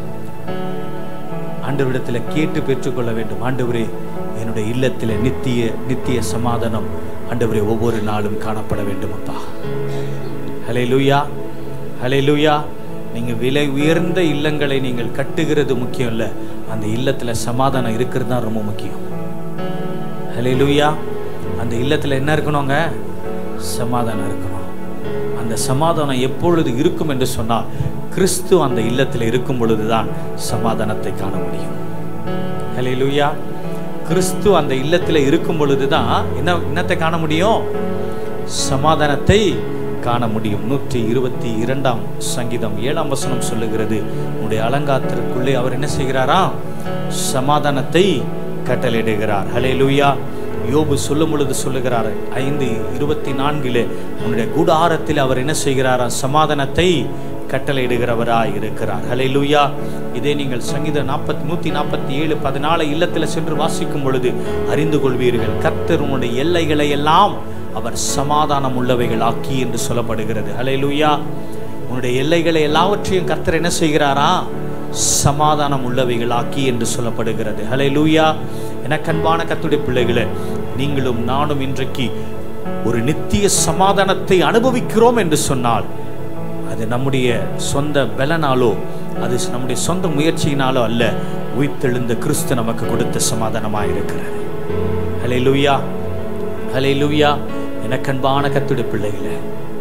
ஆண்டவரிடத்தில் கேட்டு பெற்றுக்கொள்ள வேண்டும் ஆண்டவரே என்னுடைய இல்லத்தில் நித்திய நித்திய சமாதானம் ஆண்டவரே ஒவ்வொரு நாளும் காணப்பட வேண்டும் அப்பா ஹலே லூயா ஹலே லூயா நீங்கள் விலை உயர்ந்த இல்லங்களை நீங்கள் கட்டுகிறது முக்கியம் இல்லை அந்த இல்லத்தில் சமாதானம் இருக்கிறது தான் ரொம்ப முக்கியம் ஹலே லூயா அந்த இல்லத்தில் என்ன இருக்கணுங்க சமாதானம் இருக்கணும் அந்த சமாதானம் எப்பொழுது இருக்கும் என்று சொன்னால் கிறிஸ்து அந்த இல்லத்தில் இருக்கும் பொழுதுதான் சமாதானத்தை காண முடியும் ஹலே லூயா கிறிஸ்து அந்த இல்லத்தில் இருக்கும் பொழுதுதான் என்ன என்னத்தை காண முடியும் சமாதானத்தை காண முடியும் நூற்றி இருபத்தி இரண்டாம் சங்கீதம் ஏழாம் வசனம் சொல்லுகிறது உன்னுடைய அலங்காத்திற்குள்ளே அவர் என்ன செய்கிறாராம் சமாதானத்தை கட்டளையிடுகிறார் ஹலே லூயா யோபு சொல்லும் பொழுது சொல்லுகிறார் ஐந்து இருபத்தி நான்கிலே உன்னுடைய கூடாரத்தில் அவர் என்ன செய்கிறாராம் சமாதானத்தை கட்டளையிடுகிறவராய் இருக்கிறார் ஹலே லூயா இதே நீங்கள் சங்கீத நாற்பத்தி நூத்தி நாற்பத்தி ஏழு பதினாலு இல்லத்தில் சென்று வாசிக்கும் பொழுது அறிந்து கொள்வீர்கள் கர்த்தர் உன்னுடைய எல்லைகளை எல்லாம் அவர் சமாதானம் உள்ளவைகள் ஆக்கி என்று சொல்லப்படுகிறது ஹலே லூயா உன்னுடைய எல்லைகளை எல்லாவற்றையும் கர்த்தர் என்ன செய்கிறாரா சமாதானம் உள்ளவைகள் ஆக்கி என்று சொல்லப்படுகிறது ஹலே லூயா என கண்பான கத்துடைய பிள்ளைகளே நீங்களும் நானும் இன்றைக்கு ஒரு நித்திய சமாதானத்தை அனுபவிக்கிறோம் என்று சொன்னால் அது நம்முடைய சொந்த பலனாலோ அது நம்முடைய சொந்த முயற்சியினாலோ அல்ல உயிர்த்தெழுந்த கிறிஸ்து நமக்கு கொடுத்த சமாதானமாக இருக்கிறது ஹலே லூயா ஹலே லூயா எனக்கன்பான கத்துடைய பிள்ளைகளே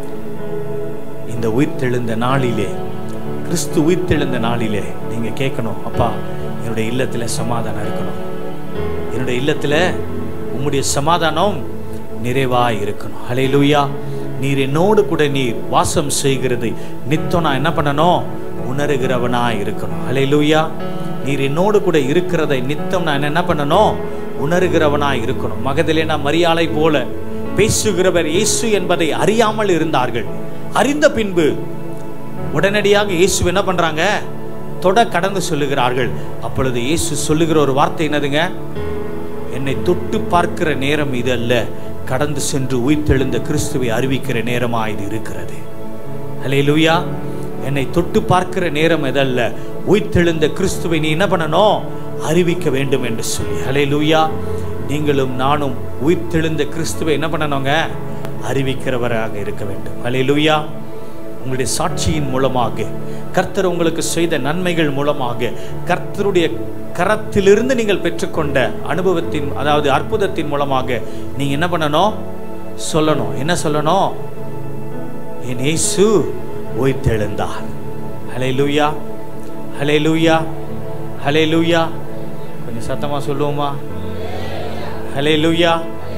இந்த உயிர்த்தெழுந்த நாளிலே கிறிஸ்து உயிர்த்தெழுந்த நாளிலே நீங்க கேட்கணும் அப்பா என்னுடைய இல்லத்துல சமாதானம் இருக்கணும் என்னுடைய இல்லத்துல உம்முடைய சமாதானம் நிறைவாய் இருக்கணும் ஹலே லூயா நீர் என்னோடு கூட நீர் வாசம் செய்கிறது நித்தம் நான் என்ன பண்ணணும் உணர்கிறவனாய் இருக்கணும் ஹலே லூயா நீர் என்னோடு கூட இருக்கிறதை நித்தம் நான் என்ன பண்ணணும் உணர்கிறவனாய் இருக்கணும் மகதிலே நான் மரியாதை போல பேசுகிறவர் இயேசு என்பதை அறியாமல் இருந்தார்கள் அறிந்த பின்பு உடனடியாக இயேசு என்ன பண்றாங்க தொட கடந்து சொல்லுகிறார்கள் அப்பொழுது இயேசு சொல்லுகிற ஒரு வார்த்தை என்னதுங்க என்னை தொட்டு பார்க்கிற நேரம் இது அல்ல கடந்து சென்று உயிர்த்தெழுந்த கிறிஸ்துவை அறிவிக்கிற நேரமா இது இருக்கிறது ஹalleluya என்னை தொட்டு பார்க்கிற நேரம் எதல்ல உயிர்த்தெழுந்த கிறிஸ்துவை நீ என்ன பண்ணணும் அறிவிக்க வேண்டும் என்று சொல்லி ஹalleluya நீங்களும் நானும் உயிர்த்தெழுந்த கிறிஸ்துவை என்ன பண்ணணுங்க அறிவிக்கிறவராக இருக்க வேண்டும் ஹalleluya உங்களுடைய சாட்சியின் மூலமாக கர்த்தர் உங்களுக்கு செய்த நன்மைகள் மூலமாக கர்த்தருடைய கரத்திலிருந்து நீங்கள் பெற்றுக்கொண்ட அனுபவத்தின் அதாவது அற்புதத்தின் மூலமாக நீங்க என்ன பண்ணணும் சொல்லணும் என்ன சொல்லணும் என் இயேசு உயிர்த்தெழுந்தார் ஹலே லூயா ஹலே லூயா ஹலே லூயா கொஞ்சம் சத்தமா சொல்லுவோமா ஹலே லூயா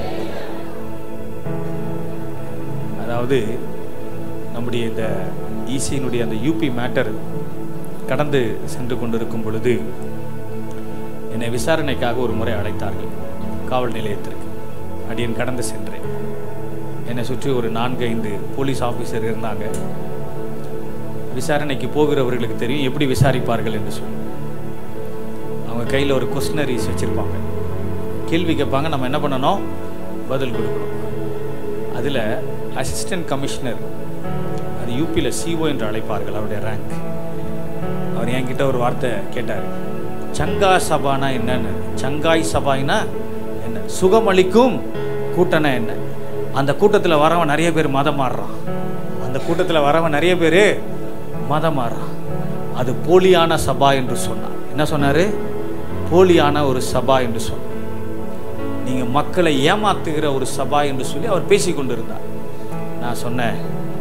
அதாவது நம்முடைய இந்த ஈசியினுடைய அந்த யூபி மேட்டர் கடந்து சென்று கொண்டிருக்கும் பொழுது என்னை விசாரணைக்காக ஒரு முறை அழைத்தார்கள் காவல் நிலையத்திற்கு அடியன் கடந்து சென்றேன் என்னை சுற்றி ஒரு நான்கு ஐந்து போலீஸ் ஆஃபீஸர் இருந்தாங்க விசாரணைக்கு போகிறவர்களுக்கு தெரியும் எப்படி விசாரிப்பார்கள் என்று சொல்லி அவங்க கையில் ஒரு கொஸ்டினரிஸ் வச்சுருப்பாங்க கேள்வி கேட்பாங்க நம்ம என்ன பண்ணணும் பதில் கொடுக்கணும் அதில் அசிஸ்டன்ட் கமிஷனர் அது யூபியில் சிஓ என்று அழைப்பார்கள் அவருடைய ரேங்க் அவர் என்கிட்ட ஒரு வார்த்தை கேட்டார் சங்கா சபானா என்னன்னு சங்காய் சபாய்னா என்ன சுகமளிக்கும் கூட்டம்னா என்ன அந்த கூட்டத்தில் வரவன் நிறைய பேர் மதம் மாறுறான் அந்த கூட்டத்தில் வரவன் நிறைய பேர் மதம் மாறுறான் அது போலியான சபா என்று சொன்னார் என்ன சொன்னார் போலியான ஒரு சபா என்று சொன்னார் நீங்கள் மக்களை ஏமாத்துகிற ஒரு சபா என்று சொல்லி அவர் பேசிக் கொண்டிருந்தார் நான் சொன்னேன்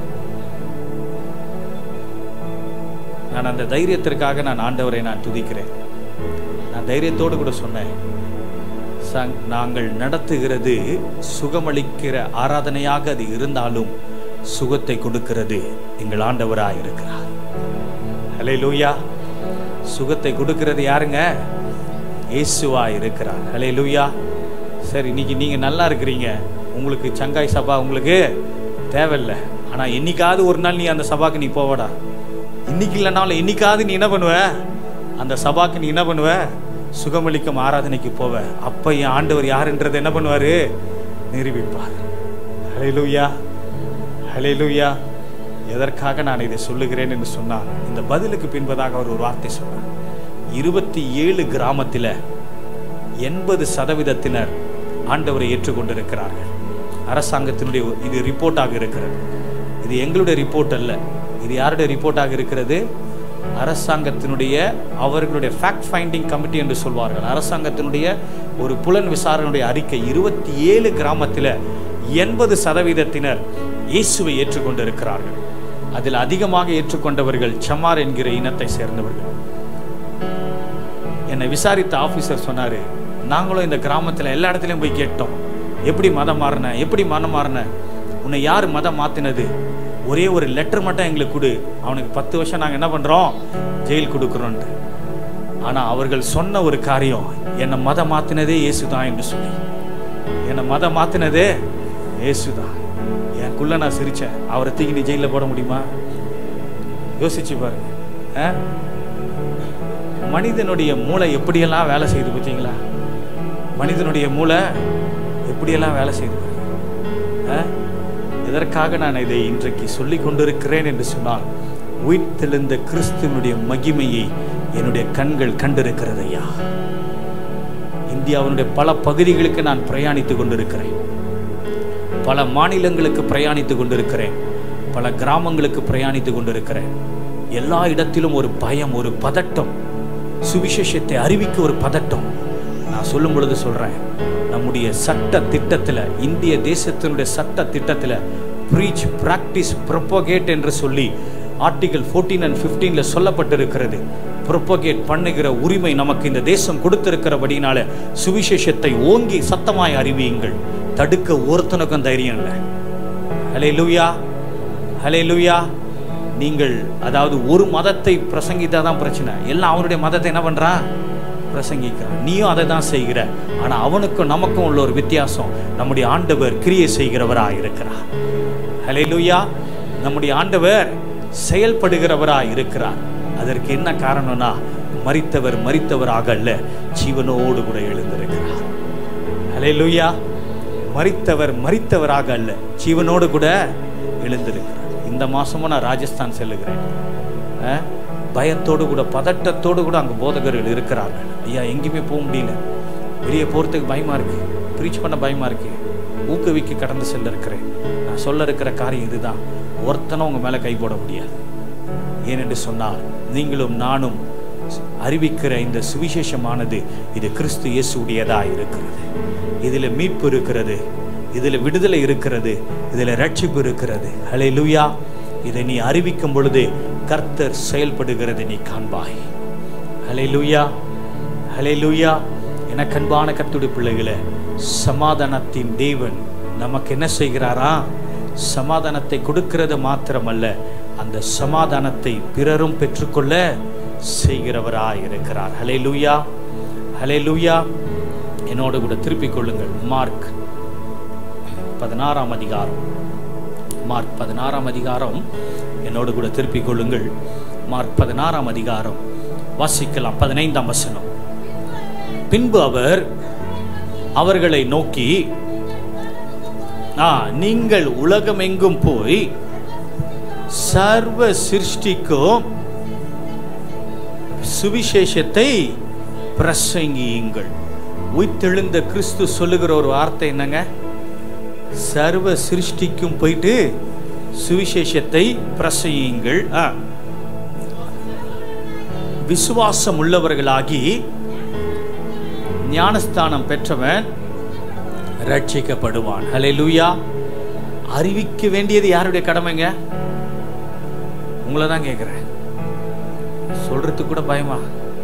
நான் அந்த தைரியத்திற்காக நான் ஆண்டவரை நான் துதிக்கிறேன் நான் தைரியத்தோடு கூட சொன்னேன் சங்- நாங்கள் நடத்துகிறது சுகமளிக்கிற ஆராதனையாக அது இருந்தாலும் சுகத்தை கொடுக்கிறது எங்கள் ஆண்டவராக இருக்கிறார் ஹலே லூயா சுகத்தை கொடுக்கிறது யாருங்க இயேசுவா இருக்கிறார் ஹலே லூயா சரி இன்னைக்கு நீங்க நல்லா இருக்கிறீங்க உங்களுக்கு சங்காய் சபா உங்களுக்கு தேவையில்லை ஆனா என்னைக்காவது ஒரு நாள் நீ அந்த சபாக்கு நீ போவடா இன்னைக்கு இல்லைனாலும் என்னைக்காவது நீ என்ன பண்ணுவ அந்த சபாக்கு நீ என்ன பண்ணுவ சுகமளிக்கும் ஆராதனைக்கு போவ அப்ப என் ஆண்டவர் யாருன்றதை என்ன பண்ணுவாரு நிரூபிப்பார் ஹalleluya ஹalleluya எதற்காக நான் இதை சொல்லுகிறேன் என்று சொன்னார் இந்த பதிலுக்கு பின்பதாக அவர் ஒரு வார்த்தை சொன்னார் இருபத்தி ஏழு கிராமத்தில் எண்பது சதவீதத்தினர் ஆண்டவரை ஏற்றுக்கொண்டிருக்கிறார்கள் அரசாங்கத்தினுடைய இது ரிப்போர்ட்டாக இருக்கிறது இது எங்களுடைய ரிப்போர்ட் அல்ல இது யாருடைய ரிப்போர்ட்டாக இருக்கிறது அரசாங்கத்தினுடைய அவர்களுடைய ஃபேக்ட் ஃபைண்டிங் கமிட்டி என்று சொல்வார்கள் அரசாங்கத்தினுடைய ஒரு புலன் விசாரணையுடைய அறிக்கை இருபத்தி ஏழு கிராமத்தில் எண்பது சதவீதத்தினர் இயேசுவை ஏற்றுக்கொண்டிருக்கிறார்கள் அதில் அதிகமாக ஏற்றுக்கொண்டவர்கள் சமார் என்கிற இனத்தை சேர்ந்தவர்கள் என்னை விசாரித்த ஆபீசர் சொன்னாரு நாங்களும் இந்த கிராமத்துல எல்லா இடத்துலயும் போய் கேட்டோம் எப்படி மதம் மாறின எப்படி மனம் மாறின உன்னை யார் மதம் மாத்தினது ஒரே ஒரு லெட்டர் மட்டும் எங்களுக்கு கொடு அவனுக்கு பத்து வருஷம் நாங்க என்ன பண்றோம் ஜெயில் கொடுக்குறோன்ட்டு ஆனா அவர்கள் சொன்ன ஒரு காரியம் என்னை மதம் மாத்தினதே இயேசுதான் என்று சொல்லி என்னை மதம் மாத்தினதே இயேசுதான் எனக்குள்ள நான் சிரிச்சேன் அவரை தூக்கி நீ ஜெயில போட முடியுமா யோசிச்சு பாருங்க ஆ? மனிதனுடைய மூளை எப்படியெல்லாம் வேலை செய்யுது பார்த்தீங்களா மனிதனுடைய மூளை எப்படியெல்லாம் வேலை செய்யுது பாருங்க. ஆ? எதற்காக நான் இதை இன்றைக்கு சொல்லி கொண்டிருக்கிறேன் என்று சொன்னால் உயிர்த்தெழுந்த கிறிஸ்துவனுடைய மகிமையை என்னுடைய கண்கள் கண்டிருக்கிறது ஐயா இந்தியாவினுடைய பல பகுதிகளுக்கு நான் பிரயாணித்துக் கொண்டிருக்கிறேன் பல மாநிலங்களுக்கு பிரயாணித்துக் கொண்டிருக்கிறேன் பல கிராமங்களுக்கு பிரயாணித்துக் கொண்டிருக்கிறேன் எல்லா இடத்திலும் ஒரு பயம் ஒரு பதட்டம் சுவிசேஷத்தை அறிவிக்க ஒரு பதட்டம் நான் சொல்லும் பொழுது சொல்றேன் நம்முடைய சட்ட திட்டத்துல இந்திய தேசத்தினுடைய சட்ட திட்டத்துல ப்ரீச் பிராக்டிஸ் ப்ரொபோகேட் என்று சொல்லி ஆர்டிகல் 14 அண்ட் 15ல சொல்லப்பட்டிருக்கிறது ப்ரொபோகேட் பண்ணுகிற உரிமை நமக்கு இந்த தேசம் கொடுத்திருக்கிறபடினால சுவிசேஷத்தை ஓங்கி சத்தமாய் அறிவியுங்கள் தடுக்க ஒருத்தனுக்கும் தைரியம் இல்லை ஹலே லூயா ஹலே லூயா நீங்கள் அதாவது ஒரு மதத்தை பிரசங்கித்தா தான் பிரச்சனை எல்லாம் அவனுடைய மதத்தை என்ன பண்றான் பிரசங்கிக்கிறான் நீயும் அதை தான் செய்கிற ஆனா அவனுக்கும் நமக்கும் உள்ள ஒரு வித்தியாசம் நம்முடைய ஆண்டவர் கிரியை செய்கிறவராய் இருக்கிறார் ஹalleluya நம்முடைய ஆண்டவர் செயல்படுகிறவராய் இருக்கிறார் அதற்கு என்ன காரணம்னா மரித்தவர் மரித்தவராக அல்ல ஜீவனோடு கூட எழுந்திருக்கிறார் ஹalleluya மரித்தவர் மரித்தவராக அல்ல ஜீவனோடு கூட எழுந்திருக்கிறார் இந்த மாசமும் நான் ராஜஸ்தான் செல்லுகிறேன் அஹ், பயத்தோடு கூட பதட்டத்தோடு கூட அங்க போதகர்கள் இருக்கிறார்கள் ஐயா எங்கேயுமே போக முடியல வெளியே போறதுக்கு பயமா இருக்கு ப்ரீச் பண்ண பயமா இருக்கு ஊக்குவிக்க கடந்து செல்ல இருக்கிறேன் நான் சொல்ல இருக்கிற காரியம் இதுதான் ஒருத்தனும் உங்க மேல கை போட முடியாது ஏனென்று சொன்னால் நீங்களும் நானும் அறிவிக்கிற இந்த சுவிசேஷமானது இது கிறிஸ்து இயேசுடையதா இருக்கிறது இதுல மீட்பு இருக்கிறது இதுல விடுதலை இருக்கிறது இதுல ரட்சிப்பு இருக்கிறது ஹலே லூயா இதை நீ அறிவிக்கும் பொழுது கர்த்தர் செயல்படுகிறது நீ காண்பாய் ஹலே லூயா ஹலே லூயா என கண்பான கர்த்துடைய பிள்ளைகளே சமாதானத்தின் தேவன் நமக்கு என்ன செய்கிறாரா சமாதானத்தை கொடுக்கிறது மாத்திரமல்ல அந்த சமாதானத்தை பிறரும் பெற்றுக்கொள்ள செய்கிறவராய் இருக்கிறார் ஹலே லூயா ஹலே லூயா என்னோடு கூட திருப்பிக் கொள்ளுங்கள் மார்க் பதினாறாம் அதிகாரம் மார்க் பதினாறாம் அதிகாரம் என்னோடு கூட திருப்பிக் கொள்ளுங்கள் மார்க் பதினாறாம் அதிகாரம் வாசிக்கலாம் பதினைந்தாம் வசனம் பின்பு அவர் அவர்களை நோக்கி ஆ நீங்கள் உலகமெங்கும் போய் சர்வ சிருஷ்டிக்கும் சுவிசேஷத்தை பிரசங்கியுங்கள் உயிர்த்தெழுந்த கிறிஸ்து சொல்லுகிற ஒரு வார்த்தை என்னங்க சர்வ சிருஷ்டிக்கும் போயிட்டு சுவிசேஷத்தை பிரசங்கியுங்கள் ஆ. விசுவாசம் உள்ளவர்களாகி ஞானஸ்தானம் பெற்றவன் ரட்சிக்கப்படுவான் ஹalleluya அறிவிக்க வேண்டியது யாருடைய கடமைங்க உங்களை தான் கேட்குறேன் சொல்றதுக்கு கூட பயமா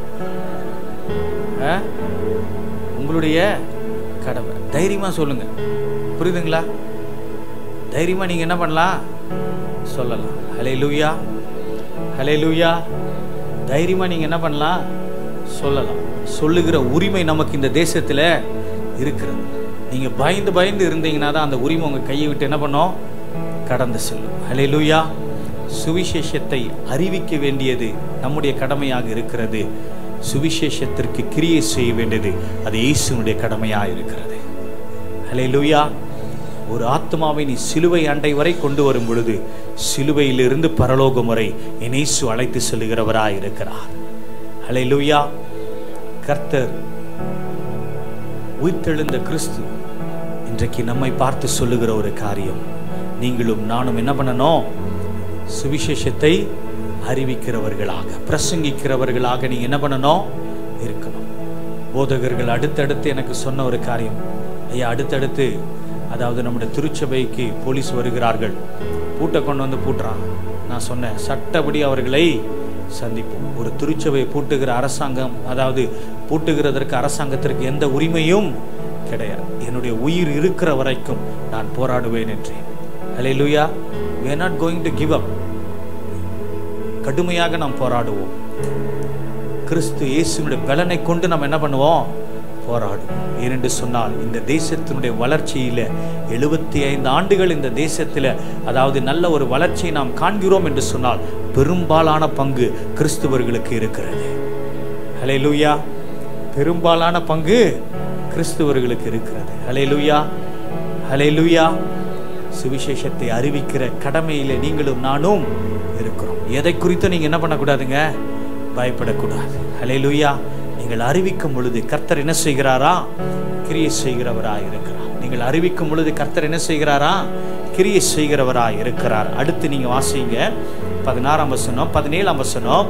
ஆ? உங்களுடைய கடமை தைரியமா சொல்லுங்க புரியுதுங்களா தைரியமா நீங்க என்ன பண்ணலாம் சொல்லலாம் ஹலே லூயா ஹலே லூயா தைரியமா நீங்க என்ன பண்ணலாம் சொல்லலாம் சொல்லுகிற உரிமை நமக்கு இந்த தேசத்துல இருக்கிறது நீங்க பயந்து பயந்து இருந்தீங்கன்னா தான் அந்த உரிமை உங்க கையை விட்டு என்ன பண்ணோம் கடந்து செல்லும் ஹலே லூயா சுவிசேஷத்தை அறிவிக்க வேண்டியது நம்முடைய கடமையாக இருக்கிறது சுவிசேஷத்திற்கு கிரியை செய்ய வேண்டியது அது இயேசுனுடைய கடமையாக இருக்கிறது ஹலே லூயா ஒரு ஆத்மாவை நீ சிலுவை அண்டை வரை கொண்டு வரும் பொழுது சிலுவையிலிருந்து பரலோகம் வரை என் இயேசு அழைத்து செல்கிறவராய் இருக்கிறார் ஹலே லூயா கர்த்தர் உயிர்த்தெழுந்த கிறிஸ்து இன்றைக்கு நம்மை பார்த்து சொல்லுகிற ஒரு காரியம் நீங்களும் நானும் என்ன பண்ணணும் சுவிசேஷத்தை அறிவிக்கிறவர்களாக பிரசங்கிக்கிறவர்களாக நீங்க என்ன பண்ணணும் இருக்கணும் போதகர்கள் அடுத்தடுத்து எனக்கு சொன்ன ஒரு காரியம் ஐயா அடுத்தடுத்து அதாவது நம்முடைய திருச்சபைக்கு போலீஸ் வருகிறார்கள் பூட்டை கொண்டு வந்து பூட்டுறான் நான் சொன்னேன் சட்டப்படி அவர்களை சந்திப்போம் ஒரு திருச்சபையை பூட்டுகிற அரசாங்கம் அதாவது பூட்டுகிறதற்கு அரசாங்கத்திற்கு எந்த உரிமையும் கிடையாது என்னுடைய உயிர் இருக்கிற வரைக்கும் நான் போராடுவேன் என்றேன் ஹலே லூயா we are not going to give up கடுமையாக நாம் போராடுவோம் கிறிஸ்து இயேசுனுடைய பலனை கொண்டு நாம் என்ன பண்ணுவோம் போராடுவோம் ஏனென்று சொன்னால் இந்த தேசத்தினுடைய வளர்ச்சியில எழுபத்தி ஐந்து ஆண்டுகள் இந்த தேசத்தில் அதாவது நல்ல ஒரு வளர்ச்சியை நாம் காண்கிறோம் என்று சொன்னால் பெரும்பாலான பங்கு கிறிஸ்துவர்களுக்கு இருக்கிறது ஹலே லூயா பெரும்பாலான பங்கு கிறிஸ்துவர்களுக்கு இருக்கிறது ஹலே லூயா ஹலே லூயா சுவிசேஷத்தை அறிவிக்கிற கடமையில நீங்களும் நானும் இருக்கிறோம் எதை குறித்து நீங்க என்ன பண்ணக்கூடாதுங்க பயப்படக்கூடாது ஹலே லூயா நீங்கள் அறிவிக்கும் பொழுது கர்த்தர் என்ன செய்கிறாரா கிரியை செய்கிறவராய் இருக்கிறார் நீங்கள் அறிவிக்கும் பொழுது கர்த்தர் என்ன செய்கிறாரா கிரியை செய்கிறவராய் இருக்கிறார் அடுத்து நீங்க வாசிங்க பதினாறாம் வசனம் பதினேழாம் வசனம்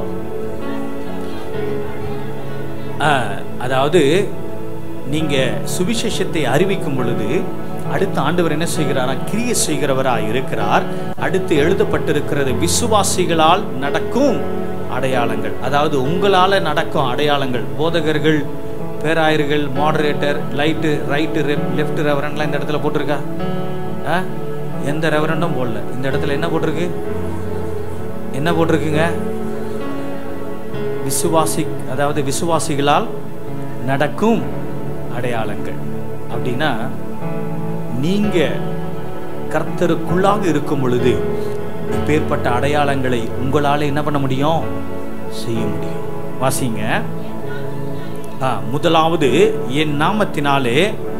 ஆஹ், அதாவது நீங்க சுவிசேஷத்தை அறிவிக்கும் பொழுது அடுத்த ஆண்டவர் என்ன செய்கிறாரா கிரியை செய்கிறவரா இருக்கிறார் அடுத்து எழுதப்பட்டிருக்கிறது விசுவாசிகளால் நடக்கும் அடையாளங்கள் அதாவது உங்களால நடக்கும் அடையாளங்கள் போதகர்கள் பேராயர்கள் மாடரேட்டர் லைட்டு ரைட்டு லெஃப்ட் ரெவரன்லாம் இந்த இடத்துல போட்டிருக்கா ஆ? எந்த ரெவரண்டும் போடல இந்த இடத்துல என்ன போட்டிருக்கு என்ன போட்டிருக்குங்க விசுவாசி அதாவது விசுவாசிகளால் நடக்கும் அடையாளங்கள் அப்படின்னா நீங்க கர்த்தருக்குள்ளாக இருக்கும் பொழுது இப்பேற்பட்ட அடையாளங்களை உங்களால என்ன பண்ண முடியும் செய்ய முடியும் வாசிங்க ஆ, முதலாவது என் நாமத்தினாலே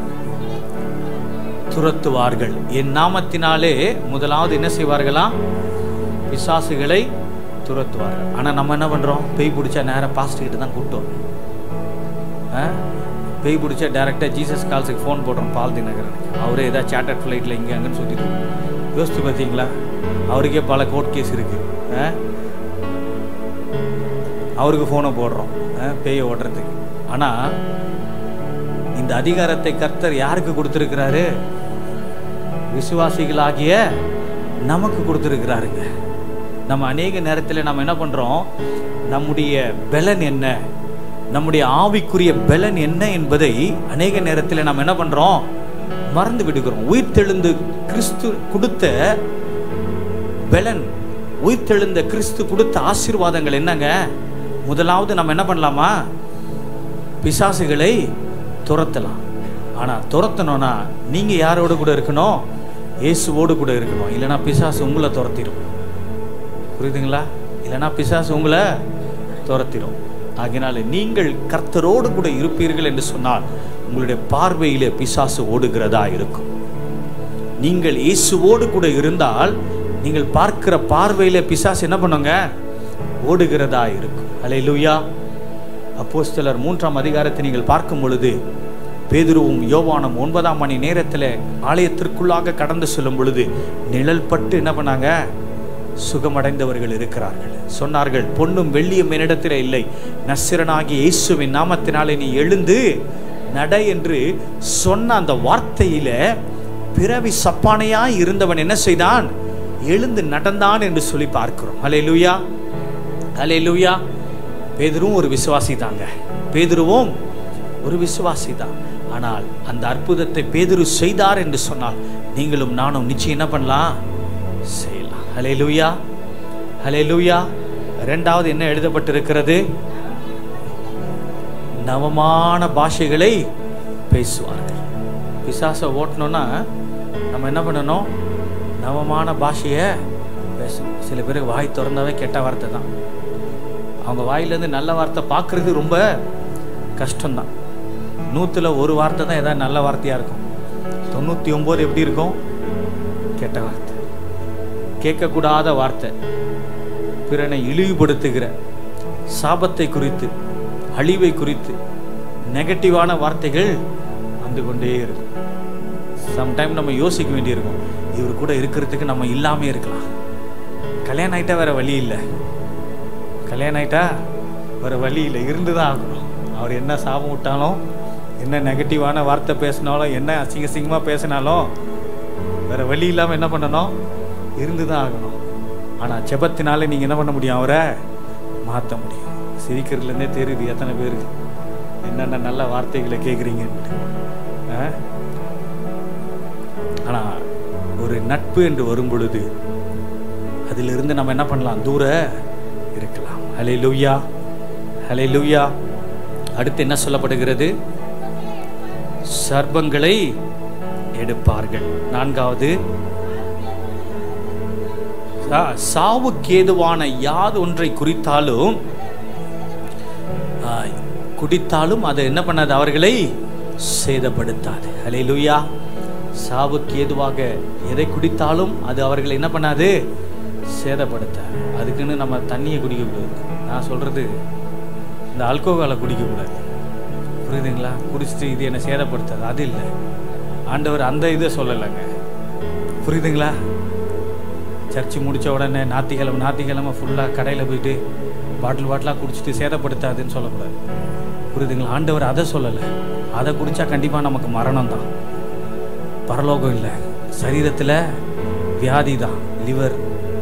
துரத்துவார்கள் என் நாமத்தினாலே முதலாவது என்ன செய்வார்களாம் பிசாசுகளை துரத்துவார்கள் ஆனா நம்ம என்ன பண்றோம் பேய் பிடிச்சா நேரம் பாஸ்ட் கிட்ட தான் கூப்பிட்டு வரோம் ஆ? பேய் பிடிச்சா டேரெக்டாக ஜீசஸ் கால்ஸுக்கு ஃபோன் போடுறோம் பால் தினகரன் அவரே ஏதாவது சேட்டட் ஃப்ளைட்டில் இங்கே அங்கன்னு சுற்றிட்டு யோசிச்சு பார்த்தீங்களா அவருக்கே பல கோர்ட் கேஸ் இருக்கு ஆ? அவருக்கு ஃபோனை போடுறோம் ஆ, பேயை ஓடுறதுக்கு ஆனால் இந்த அதிகாரத்தை கர்த்தர் யாருக்கு கொடுத்துருக்கிறாரு விசுவாசிகளாகிய நமக்கு கொடுத்துருக்கிறாருங்க நம்ம அநேக நேரத்தில் நம்ம என்ன பண்ணுறோம் நம்முடைய பலன் என்ன நம்முடைய ஆவிக்குரிய பலன் என்ன என்பதை அநேக நேரத்தில் நம்ம என்ன பண்ணுறோம் மறந்து விடுகிறோம் உயிர்த்தெழுந்து கிறிஸ்து கொடுத்த பலன் உயிர்த்தெழுந்த கிறிஸ்து கொடுத்த ஆசீர்வாதங்கள் என்னங்க முதலாவது நம்ம என்ன பண்ணலாமா பிசாசுகளை துரத்தலாம் ஆனா துரத்தணும்னா நீங்க யாரோட கூட இருக்கணும் இயேசுவோடு கூட இருக்கணும் இல்லைன்னா பிசாசு உங்களை துரத்திடும் புரியுதுங்களா இல்லைன்னா பிசாசு உங்களை துரத்திடும் ஆகினால நீங்கள் கர்த்தரோடு கூட இருப்பீர்கள் என்று சொன்னால் உங்களுடைய பார்வையிலே பிசாசு ஓடுகிறதா இருக்கும் நீங்கள் இயேசுவோடு கூட இருந்தால் நீங்கள் பார்க்கிற பார்வையில பிசாசு என்ன பண்ணுங்க ஓடுகிறதா இருக்கும் அல்லேலூயா அப்போஸ்தலர் மூன்றாம் அதிகாரத்தை நீங்கள் பார்க்கும் பொழுது பேதுருவும் யோவானும் ஒன்பதாம் மணி நேரத்தில் ஆலயத்திற்குள்ளாக கடந்து செல்லும் பொழுது நிழல் பட்டு என்ன பண்ணாங்க சுகமடைந்தவர்கள் இருக்கிறார்கள் சொன்னார்கள் பொன்னும் வெள்ளியும் என்னிடத்தில் இல்லை நசிரனாகி இயேசுவின் நாமத்தினாலே நீ எழுந்து நட என்று சொன்ன அந்த வார்த்தையில பிறவி சப்பானையாய் இருந்தவன் என்ன செய்தான் எழுந்து நடந்தான் என்று சொல்லி பார்க்கிறோம் ஹalleluya ஹalleluya பேதுருவும் ஒரு விசுவாசி தாங்க பேதுருவும் ஒரு விசுவாசி தான் ஆனால் அந்த அற்புதத்தை பேதுரு செய்தார் என்று சொன்னால் நீங்களும் நானும் நிச்சயம் என்ன பண்ணலாம் செய்யலாம் ஹalleluya ஹalleluya இரண்டாவது என்ன எழுதப்பட்டிருக்கிறது நவமான பாஷைகளை பேசுவார்கள் பிசாசை ஓட்டணும்னா நம்ம என்ன பண்ணணும் நவமான பாஷையை பேசணும் சில பேருக்கு வாய் திறந்தாவே கெட்ட வார்த்தை தான் அவங்க வாயிலேருந்து நல்ல வார்த்தை பார்க்குறது ரொம்ப கஷ்டம்தான் நூற்றில் ஒரு வார்த்தை தான் ஏதாவது நல்ல வார்த்தையாக இருக்கும் தொண்ணூற்றி ஒம்பது எப்படி இருக்கும் கெட்ட வார்த்தை கேட்கக்கூடாத வார்த்தை பிறனை இழிவுபடுத்துகிற சாபத்தை குறித்து அழிவை குறித்து நெகட்டிவான வார்த்தைகள் வந்து கொண்டே இருக்கும் சம்டைம் நம்ம யோசிக்க வேண்டியிருக்கும் இவர் கூட இருக்கிறதுக்கு நம்ம இல்லாமே இருக்கலாம் கல்யாணம் ஆயிட்டா வேற வழி இல்லை கல்யாணம் ஆயிட்டா வேற வழி இல்லை இருந்து தான் ஆகணும் அவர் என்ன சாபம் விட்டாலும் என்ன நெகட்டிவான வார்த்தை பேசினாலும் என்ன அசிங்க அசிங்கமாக பேசினாலும் வேற வழி இல்லாமல் என்ன பண்ணணும் இருந்து தான் ஆகணும் ஆனால் ஜெபத்தினால நீங்கள் என்ன பண்ண முடியும் அவரை மாற்ற முடியும் சிரிக்கிறதுலேருந்தே தெரியுது எத்தனை பேருக்கு என்னென்ன நல்ல வார்த்தைகளை கேட்குறீங்கன்ட்டு ஆனால் ஒரு நட்பு என்று வரும் பொழுது அதிலிருந்து நம்ம என்ன பண்ணலாம் தூர இருக்கலாம் ஹலே லூயா ஹலே லூயா அடுத்து என்ன சொல்லப்படுகிறது சர்ப்பங்களை எடுப்பார்கள் நான்காவது சா- சாவுக்கேதுவான யாது ஒன்றை குறித்தாலும் ஆ, குடித்தாலும் அது என்ன பண்ணாது அவர்களை சேதப்படுத்தாது ஹலே லூயா சாவுக்கு ஏதுவாக எதை குடித்தாலும் அது அவர்களை என்ன பண்ணாது சேதப்படுத்தாது அதுக்குன்னு நம்ம தண்ணியை குடிக்கக்கூடாது நான் சொல்றது இந்த ஆல்கோகாலை குடிக்கக்கூடாது புரியுதுங்களா குடிச்சிட்டு இது என்னை சேதப்படுத்தாது அது இல்லை ஆண்டவர் அந்த இதை சொல்லலைங்க புரியுதுங்களா சர்ச்சு முடிச்ச உடனே ஞாத்திக்கிழமை ஞாத்திக்கிழமை ஃபுல்லாக கடையில் போயிட்டு பாட்டில் பாட்டிலாக குடிச்சிட்டு சேதப்படுத்தாதுன்னு சொல்லக்கூடாது புரியுதுங்களா ஆண்டவர் அதை சொல்லலை அதை குடிச்சா கண்டிப்பாக நமக்கு மரணம் தான் பரலோகம் இல்லை சரீரத்தில் வியாதி தான் லிவர்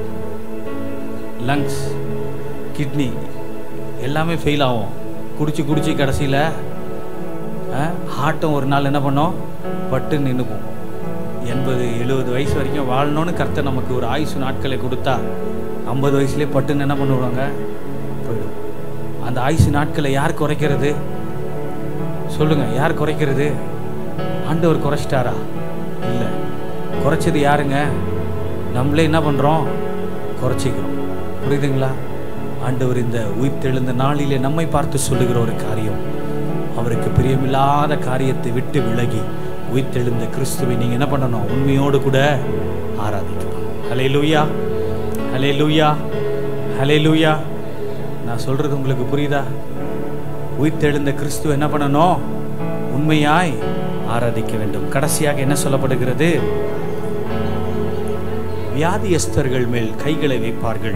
லங்ஸ் கிட்னி எல்லாமே ஃபெயில் ஆகும் குடிச்சு குடிச்சு கடைசியில் ஹார்ட்டும் ஒரு நாள் என்ன பண்ணோம் பட்டு நின்றுக்கும் எண்பது எழுபது வயசு வரைக்கும் வாழணும்னு கர்த்தர் நமக்கு ஒரு ஆயுசு நாட்களை கொடுத்தா ஐம்பது வயசுலேயே பட்டுன்னு என்ன பண்ணுவாங்க போயிடும் அந்த ஆயுசு நாட்களை யார் குறைக்கிறது சொல்லுங்க யார் குறைக்கிறது ஆண்டவர் குறைச்சிட்டாரா இல்லை குறைச்சது யாருங்க நம்மளே என்ன பண்ணுறோம் குறைச்சிக்கிறோம் புரியுதுங்களா ஆண்டவர் இந்த உயிர்த்தெழுந்த நாளிலே நம்மை பார்த்து சொல்லுகிற ஒரு காரியம் அவருக்கு பிரியமில்லாத காரியத்தை விட்டு விலகி உயிர்த்தெழுந்த கிறிஸ்துவை நீங்கள் என்ன பண்ணணும் உண்மையோடு கூட ஆராதிக்கணும் ஹலே லூயா ஹலே லூயா ஹலே லூயா நான் சொல்றது உங்களுக்கு புரியுதா உயிர்த்தெழுந்த கிறிஸ்து என்ன பண்ணணும் உண்மையாய் ஆராதிக்க வேண்டும் கடைசியாக என்ன சொல்லப்படுகிறது வியாதியஸ்தர்கள் மேல் கைகளை வைப்பார்கள்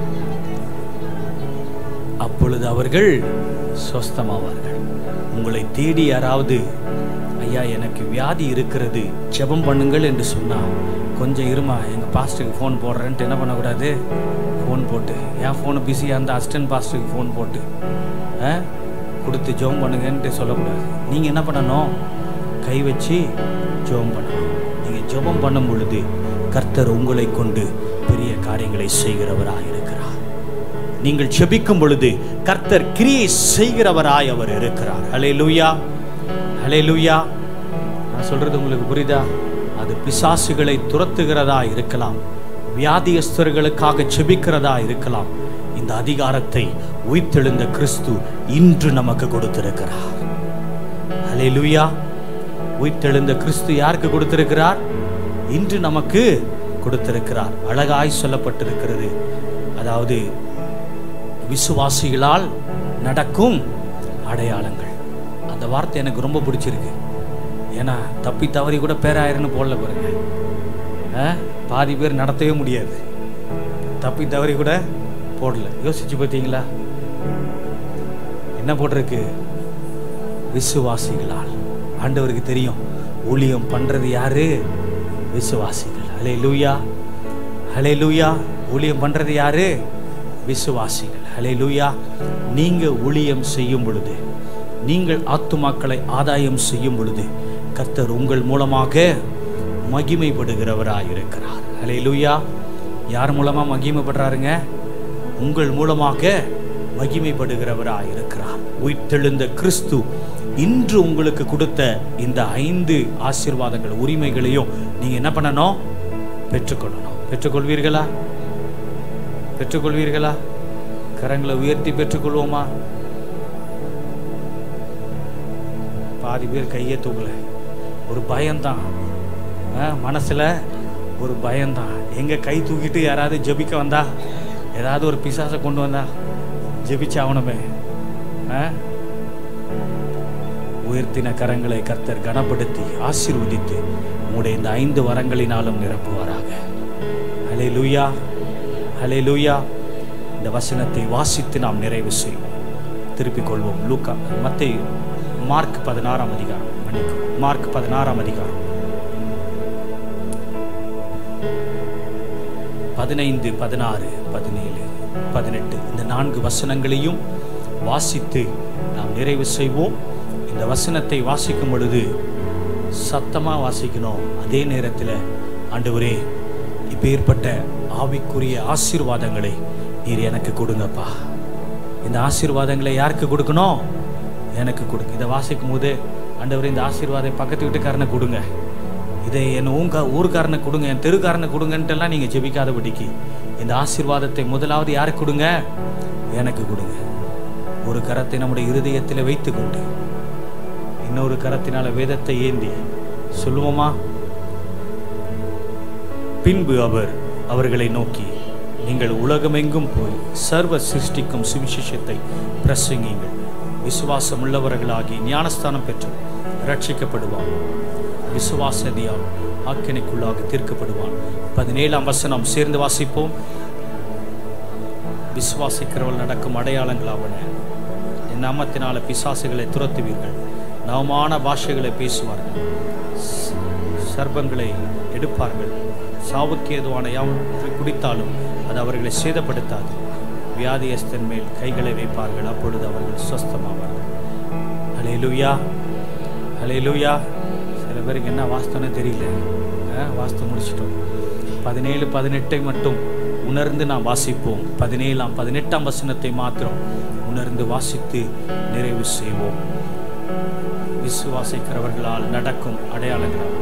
அப்பொழுது அவர்கள் சொஸ்தமாவார்கள் உங்களை தேடி யாராவது ஐயா எனக்கு வியாதி இருக்கிறது ஜெபம் பண்ணுங்கள் என்று சொன்னா கொஞ்சம் இருமா எங்கள் பாஸ்டருக்கு ஃபோன் போடுறேன்ட்டு என்ன பண்ணக்கூடாது ஃபோன் போட்டு என் ஃபோனு பிஸியாக இருந்தால் அசிஸ்டன்ட் பாஸ்டருக்கு ஃபோன் போட்டு ஆ கொடுத்து ஜெபம் பண்ணுங்கன்ட்டு சொல்லக்கூடாது நீங்கள் என்ன பண்ணணும் கை வச்சு ஜெபம் பண்ணணும் நீங்கள் ஜெபம் பண்ணும் பொழுது கர்த்தர் உங்களை கொண்டு பெரிய காரியங்களை செய்கிறவராக இருக்கிறார் நீங்கள் செபிக்கும் பொழுது கர்த்தர் கிரியை செய்கிறவராய் அவர் இருக்கிறார் ஹலே லூயா ஹலே லூயா நான் சொல்றது உங்களுக்கு புரியுதா அது பிசாசுகளை துரத்துகிறதா இருக்கலாம் வியாதியஸ்தர்களுக்காக செபிக்கிறதா இருக்கலாம் இந்த அதிகாரத்தை உயிர்த்தெழுந்த கிறிஸ்து இன்று நமக்கு கொடுத்திருக்கிறார் ஹலே லூயா உயிர்த்தெழுந்த கிறிஸ்து யாருக்கு கொடுத்திருக்கிறார் இன்று நமக்கு கொடுத்திருக்கிறார் அழகாய் சொல்லப்பட்டிருக்கிறது அதாவது விசுவாசிகளால் நடக்கும் அடையாளங்கள் அந்த வார்த்தை எனக்கு ரொம்ப பிடிச்சிருக்கு ஏன்னா தப்பி தவறி கூட பேராயிருன்னு போடல பாருங்க ஆ? பாதி பேர் நடத்தவே முடியாது தப்பி தவறி கூட போடல யோசிச்சு பார்த்தீங்களா என்ன போட்டிருக்கு விசுவாசிகளால் ஆண்டவருக்கு தெரியும் ஊழியம் பண்றது யாரு விசுவாசிகள் ஹலே லூயா ஹலே லூயா ஊழியம் பண்றது யாரு விசுவாசிகள் ஹலே லூயா நீங்க ஊழியம் செய்யும் பொழுது நீங்கள் ஆத்துமாக்களை ஆதாயம் செய்யும் பொழுது கர்த்தர் உங்கள் மூலமாக மகிமைப்படுகிறவராய் இருக்கிறார் ஹலே லூயா யார் மூலமா மகிமைப்படுறாருங்க உங்கள் மூலமாக மகிமைப்படுகிறவராய் இருக்கிறார் உயிர்த்தெழுந்த கிறிஸ்து இன்று உங்களுக்கு கொடுத்த இந்த ஐந்து ஆசீர்வாதங்கள் உரிமைகளையும் நீங்க என்ன பண்ணணும் பெற்றுக்கொள்ளணும் பெற்றுக்கொள்வீர்களா பெற்றுக்கொள்வீர்களா கரங்களை உயர்த்தி பெற்றுக்கொள்வோமா பாதி பேர் கையே தூக்கல ஒரு பயம்தான் ஆ, மனசுல ஒரு பயம்தான் எங்க கை தூக்கிட்டு யாராவது ஜெபிக்க வந்தா ஏதாவது ஒரு பிசாசை கொண்டு வந்தா ஜெபிச்சாவணுமே ஆ? உயர்த்தின கரங்களை கர்த்தர் கனப்படுத்தி ஆசீர்வதித்து உங்களுடைய இந்த ஐந்து வரங்களினாலும் நிரப்புவாராக ஹலே லூயா ஹலே லூயா இந்த வசனத்தை வாசித்து நாம் நிறைவு செய்வோம் திருப்பிக் கொள்வோம் லூக்கா மத்தேயு மார்க் பதினாறாம் அதிகாரம் மன்னிக்கும் மார்க் பதினாறாம் அதிகாரம் பதினைந்து பதினாறு பதினேழு பதினெட்டு இந்த நான்கு வசனங்களையும் வாசித்து நாம் நிறைவு செய்வோம் இந்த வசனத்தை வாசிக்கும் பொழுது சத்தமா வாசிக்கணும் அதே நேரத்தில் ஆண்டவரே இப்பேற்பட்ட ஆவிக்குரிய ஆசீர்வாதங்களை நீர் எனக்கு கொடுங்கப்பா இந்த ஆசீர்வாதங்களை யாருக்கு கொடுக்கணும் எனக்கு கொடுங்க இதை வாசிக்கும் போது ஆண்டவரே இந்த ஆசீர்வாதம் பக்கத்து வீட்டுக்காரனை கொடுங்க இதை என் ஊங்க ஊர்க்காரனை கொடுங்க என் தெருக்காரனை கொடுங்கன்ட்டுலாம் நீங்கள் ஜெபிக்காதபடிக்கு இந்த ஆசீர்வாதத்தை முதலாவது யாருக்கு கொடுங்க எனக்கு கொடுங்க ஒரு கரத்தை நம்முடைய இருதயத்தில் வைத்துக்கொண்டு இன்னொரு கரத்தினால வேதத்தை ஏந்தி சொல்லுவோமா பின்பு அவர் அவர்களை நோக்கி நீங்கள் உலகமெங்கும் போய் சர்வ சிருஷ்டிக்கும் சுவிசேஷத்தை பிரசங்கிங்கள் விசுவாசம் உள்ளவர்களாகி ஞானஸ்தானம் பெற்று ரட்சிக்கப்படுவான் விசுவாசதியால் ஆக்கினைக்குள்ளாக தீர்க்கப்படுவான் பதினேழாம் வசனம் சேர்ந்து வாசிப்போம் விசுவாசிக்கிறவள் நடக்கும் அடையாளங்களாவன என் நாமத்தினால பிசாசுகளை துரத்துவீர்கள் நவமான பாஷைகளை பேசுவார்கள் ச- சர்ப்பங்களை எடுப்பார்கள் சாவுக்கு ஏதுவான யாவற்றை குடித்தாலும் அது அவர்களை சேதப்படுத்தாது வியாதியஸ்தன் மேல் கைகளை வைப்பார்கள் அப்பொழுது அவர்கள் சுஸ்தமாவார்கள் ஹலே லூயா ஹலே லூயா சில பேருக்கு என்ன வாஸ்தவனே தெரியல ஆ, வாஸ்து முடிச்சிட்டோம் பதினேழு பதினெட்டை மட்டும் உணர்ந்து நாம் வாசிப்போம் பதினேழாம் பதினெட்டாம் வசனத்தை மாத்திரம் உணர்ந்து வாசித்து நிறைவு செய்வோம் விசுவாசிக்கிறவர்களால் நடக்கும் அடையாளங்கள்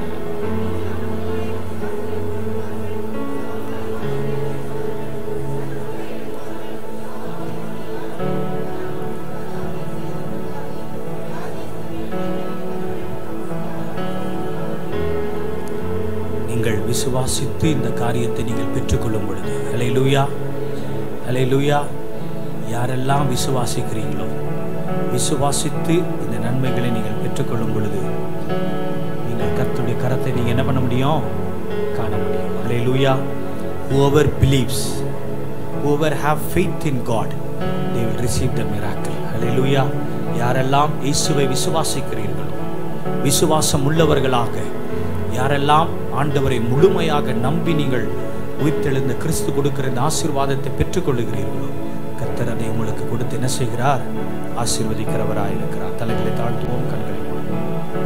நீங்கள் விசுவாசித்து இந்த காரியத்தை நீங்கள் பெற்றுக்கொள்ளும் பொழுது ஹalleluya ஹalleluya யாரெல்லாம் விசுவாசிக்கிறீங்களோ விசுவாசித்து இந்த நன்மைகளை நீங்கள் பெற்றுக்கொள்ளும் பொழுது நீங்கள் கர்த்தருடைய கரத்தை நீங்கள் என்ன பண்ண முடியும் காண முடியும் ஹalleluya whoever believes whoever have faith in god they will receive the miracle hallelujah யாரெல்லாம் இயேசுவை விசுவாசிக்கிறீர்களோ விசுவாசம் உள்ளவர்களாக யாரெல்லாம் ஆண்டவரை முழுமையாக நம்பி நீங்கள் உயிர்த்தெழுந்த கிறிஸ்து கொடுக்கிற இந்த ஆசீர்வாதத்தை பெற்றுக்கொள்ளுகிறீர்களோ கர்த்தர் அதை உங்களுக்கு கொடுத்து என்ன செய்கிறார் ஆசீர்வதிக்கிறவராய் இருக்கிறார் தலைகளை தாழ்த்துவோம் கண்களை மூடுவோம்.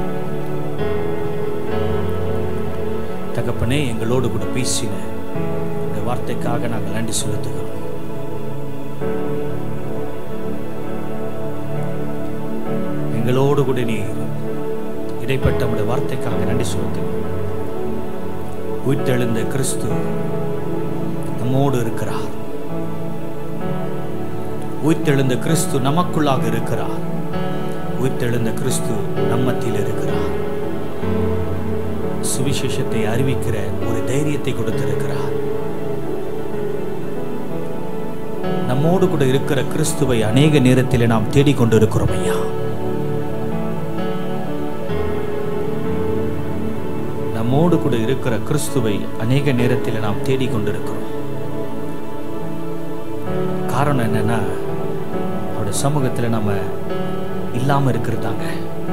தகப்பனே எங்களோடு கூட பேசின இந்த வார்த்தைக்காக நாங்கள் நன்றி செலுத்துகிறோம் எங்களோடு கூட நீ இடைப்பட்ட உடைய வார்த்தைக்காக நன்றி செலுத்துகிறோம் உயிர்த்தெழுந்த கிறிஸ்து நம்மோடு இருக்கிறார் உயிர்த்தெழுந்த கிறிஸ்து நமக்குள்ளாக இருக்கிறார் உயிர்த்தெழுந்த கிறிஸ்து நம்மத்தில் இருக்கிறார் சுவிசேஷத்தை அறிவிக்கிற ஒரு தைரியத்தை கொடுத்திருக்கிறார் நம்மோடு கூட இருக்கிற கிறிஸ்துவை அநேக நேரத்தில் நாம் தேடிக்கொண்டிருக்கிறோம் ஐயா நம்மோடு கூட இருக்கிற கிறிஸ்துவை அநேக நேரத்தில் நாம் தேடிக்கொண்டிருக்கிறோம் காரணம் என்னன்னா அவருடைய சமூகத்தில் நம்ம இல்லாம இருக்கிறதாங்க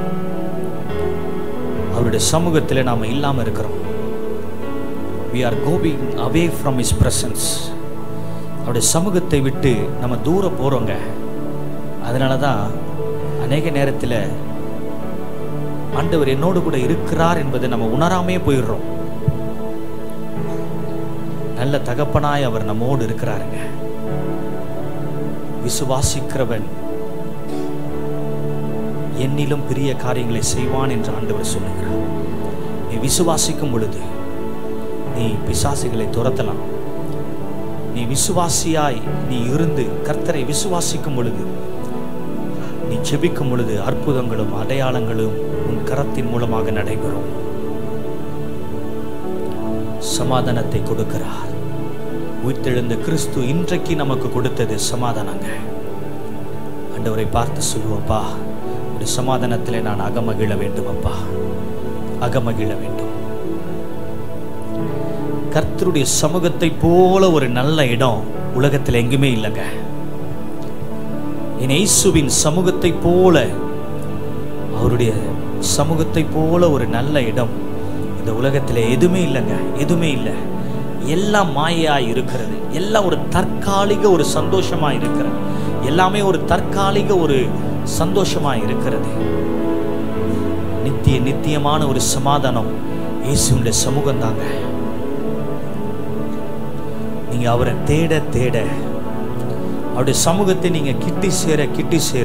அவருடைய சமூகத்தில் நாம இல்லாம இருக்கிறோம் we are going away from his presence அவருடைய சமூகத்தை விட்டு நம்ம தூர போறோங்க அதனால தான் அநேக நேரத்தில் ஆண்டவர் என்னோடு கூட இருக்கிறார் என்பதை நம்ம உணராமே போயிடுறோம் நல்ல தகப்பனாய் அவர் நம்மோடு இருக்கிறாருங்க விசுவாசிக்கிறவன் என்னிலும் பெரிய காரியங்களை செய்வான் என்று ஆண்டவர் சொல்லுகிறார் நீ விசுவாசிக்கும் பொழுது நீ பிசாசுகளை துரத்தலாம் நீ விசுவாசியாய் நீ இருந்து கர்த்தரை விசுவாசிக்கும் பொழுது நீ ஜெபிக்கும் பொழுது அற்புதங்களும் அடையாளங்களும் உன் கரத்தின் மூலமாக நடைபெறும் சமாதானத்தை கொடுக்கிறார் உயிர்த்தெழுந்த கிறிஸ்து இன்றைக்கு நமக்கு கொடுத்தது சமாதானங்க ஆண்டவரை பார்த்து சொல்லுவப்பா ஒரு சமாதானத்திலே நான் அகமகிழ வேண்டும் அப்பா அகமகிழ வேண்டும் கர்த்தருடைய சமூகத்தை போல ஒரு நல்ல இடம் உலகத்தில் எங்குமே இல்லைங்க என் இயேசுவின் சமூகத்தை போல அவருடைய சமூகத்தை போல ஒரு நல்ல இடம் இந்த உலகத்தில் எதுவுமே இல்லைங்க எதுவுமே இல்லை எல்லாம் மாயையா இருக்கிறது எல்லாம் ஒரு தற்காலிக ஒரு சந்தோஷமா இருக்கிறது எல்லாமே ஒரு தற்காலிக ஒரு சந்தோஷமா இருக்கிறது நித்திய நித்தியமான ஒரு சமாதானம் இயேசுடைய சமூகம் தாங்க நீங்க அவரை தேட தேட அவருடைய சமூகத்தை நீங்க கிட்டி சேர கிட்டி சேர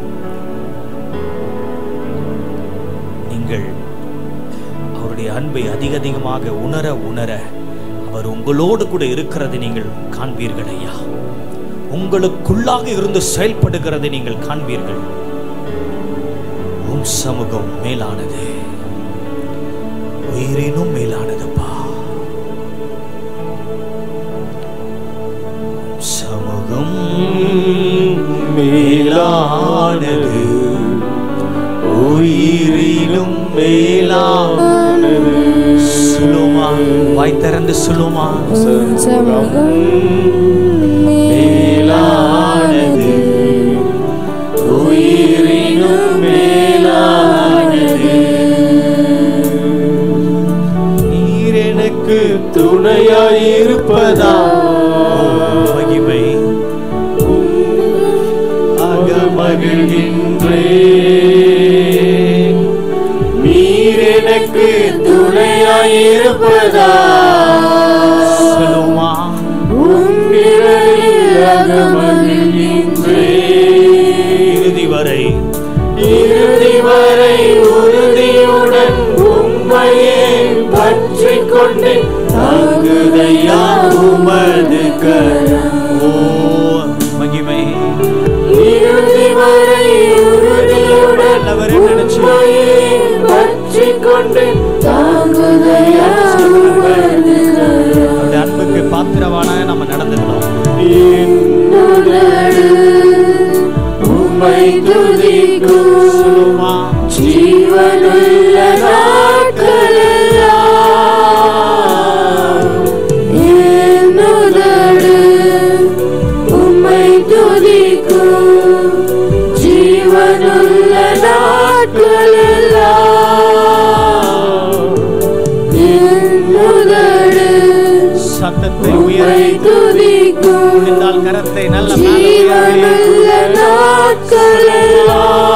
நீங்கள் அவருடைய அன்பை அதிக அதிகமாக உணர உணர அவர் உங்களோடு கூட இருக்கிறதை நீங்கள் காண்பீர்கள் ஐயா உங்களுக்குள்ளாக இருந்து செயல்படுகிறதை நீங்கள் காண்பீர்கள் உம் சமூகம் மேலானது உயிரினும் மேலானதுப்பா சமூகம் மேலானது உயிரினும் மேலானது சொல்லுமா வாய் திறந்து சொல்லுமா சமூகம் மேலானது உயிரினும் மேலானது நீர் எனக்கு துணையாயிருப்பதா மகிமை அகமகிழ்கின்றே நீர் எனக்கு துணையாயிருப்பதா சொல்லுமா இறுதி வரை இறுதி வரை உம்மையே பற்றி கொண்டு தாங்குதையா உமது கரம் ஓ மகிமை இறுதி வரை உறுதியுடன் நல்லவரே நினைச்சு. உம்மையே பற்றி கொண்டு தாங்குதையா உமது கரம் அவருடைய அன்புக்கு பாத்திரவான நம்ம நடந்துக்கணும் என்னுதடு உம்மை துதிக்கும் சொல்லுமா ஜீவனுள்ள நாட்களெல்லாம் என்னுதடு உம்மை துதிக்கும் ஜீவனுள்ள நாட்களெல்லாம் என்னுதடு சத்தத்தை உம்மை உயர்த்தி துதிக்கும் முடிந்தால் கரத்தை நல்ல மேலே உயர்த்தி ஜீவனுள்ள நாட்களெல்லாம்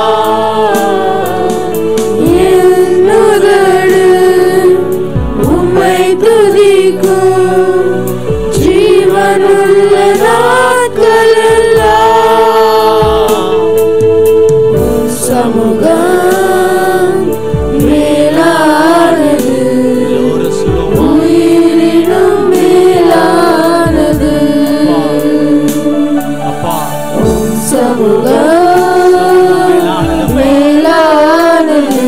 என்னுதடு உம்மை துதிக்கும் ஜீவனுள்ள நாட்களெல்லாம் உம் சமூகம் மேலானது எல்லோரும் சொல்லுவோம் உயிரினும் மேலானது அப்பா சமூகம் மேலானது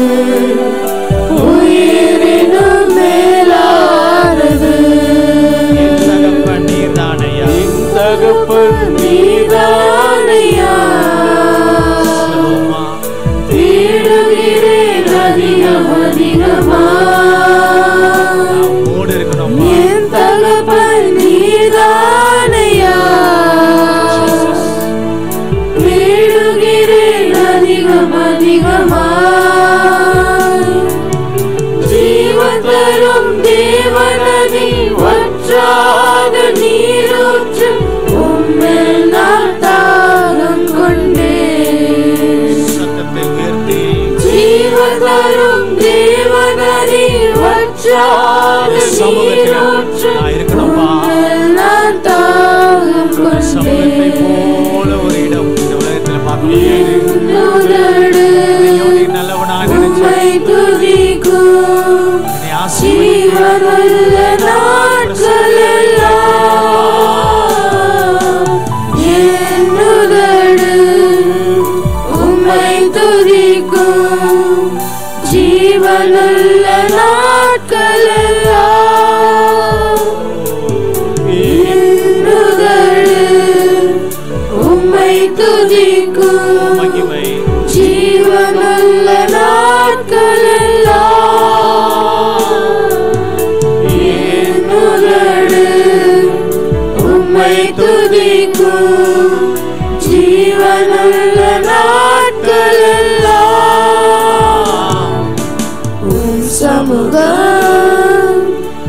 உயிரினும் மேலானது என் தகப்பன் நீர்தானையா தகப்பன் நீதானையா சொல்லுமா தேடுகிறேன் அதிகம் அதிகமா ஓடு இருக்கணும் என் தகப்பன் நீதானையா தேடுகிறேன் அதிகம் அதிகமா ஜீவன் தரும் தேவனதி வற்றாத நீரூற்று உம்மில் நான் தாகம் கொண்டேன் சத்தத்தை உயர்த்தி ஜீவன் தரும் தேவனதி வற்றாத சமூகத்தில் நீரூற்று நான் இருக்கணும்பா உம்மில் நான் தாகம் சமூகத்தை கொண்டேன் போல ஒரு இடம் இந்த உலகத்தில் பார்க்க முடியாது என்னுதடு ஐயோ, நீ நல்லவனா நினைச்சு உம்மை துதிக்கும் என்னை ஆசீர்வதி ஜீவனுள்ள நாட்களெல்லாம் என்னுதடு உம்மை துதிக்கும் ஜீவனுள்ள நாட்களெல்லாம் என்னுதடு உம்மை துதிக்கும் மகிமை ஜீவனுள்ள நாட்களெல்லாம் என்னுதடு உம்மை துதிக்கும் ஜீவனுள்ள நாட்களெல்லாம் உம் சமூகம்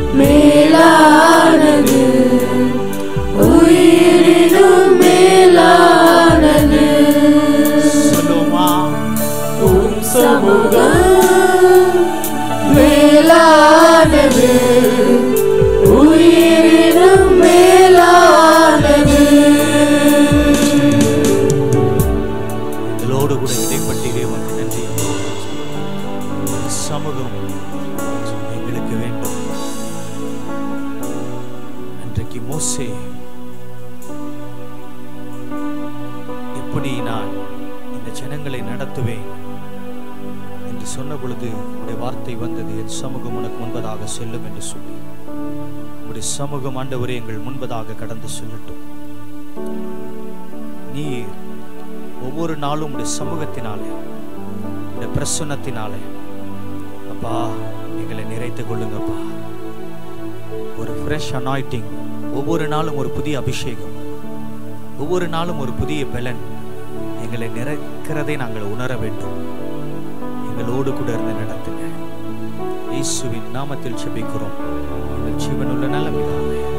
மேலானது உயிரினும் மேலானது சொல்லுமா உம் சமூகம் மேலானது உயிரினும் மேலானது எங்களோடு கூட இடைப்பட்டீரே உனக்கு நன்றி உமது சமூகம் எங்களுக்கு வேண்டும் அன்றைக்கு மோசே எப்படி நான் இந்த ஜனங்களை நடத்துவேன் என்று சொன்ன பொழுது உடைய வார்த்தை வந்தது என் சமூகம் உனக்கு முன்பதாக செல்லும் என்று சொல்லி உடைய சமூகம் ஆண்டவரே எங்கள் முன்பதாக கடந்து செல்லட்டும் நீர் ஒவ்வொரு நாளும் உடைய சமூகத்தினாலே உடைய பிரசன்னத்தினாலே அப்பா எங்களை நிறைத்துக் கொள்ளுங்கப்பா ஒரு ஃப்ரெஷ் அனாய்டிங் ஒவ்வொரு நாளும் ஒரு புதிய அபிஷேகம் ஒவ்வொரு நாளும் ஒரு புதிய பலன் எங்களை நிறைக்கிறதை நாங்கள் உணர வேண்டும் எங்களோடு கூட இருந்து நடத்துங்க இயேசுவின் நாமத்தில் செபிக்கிறோம் எங்கள் ஜீவனுள்ள நல்ல பிதாவே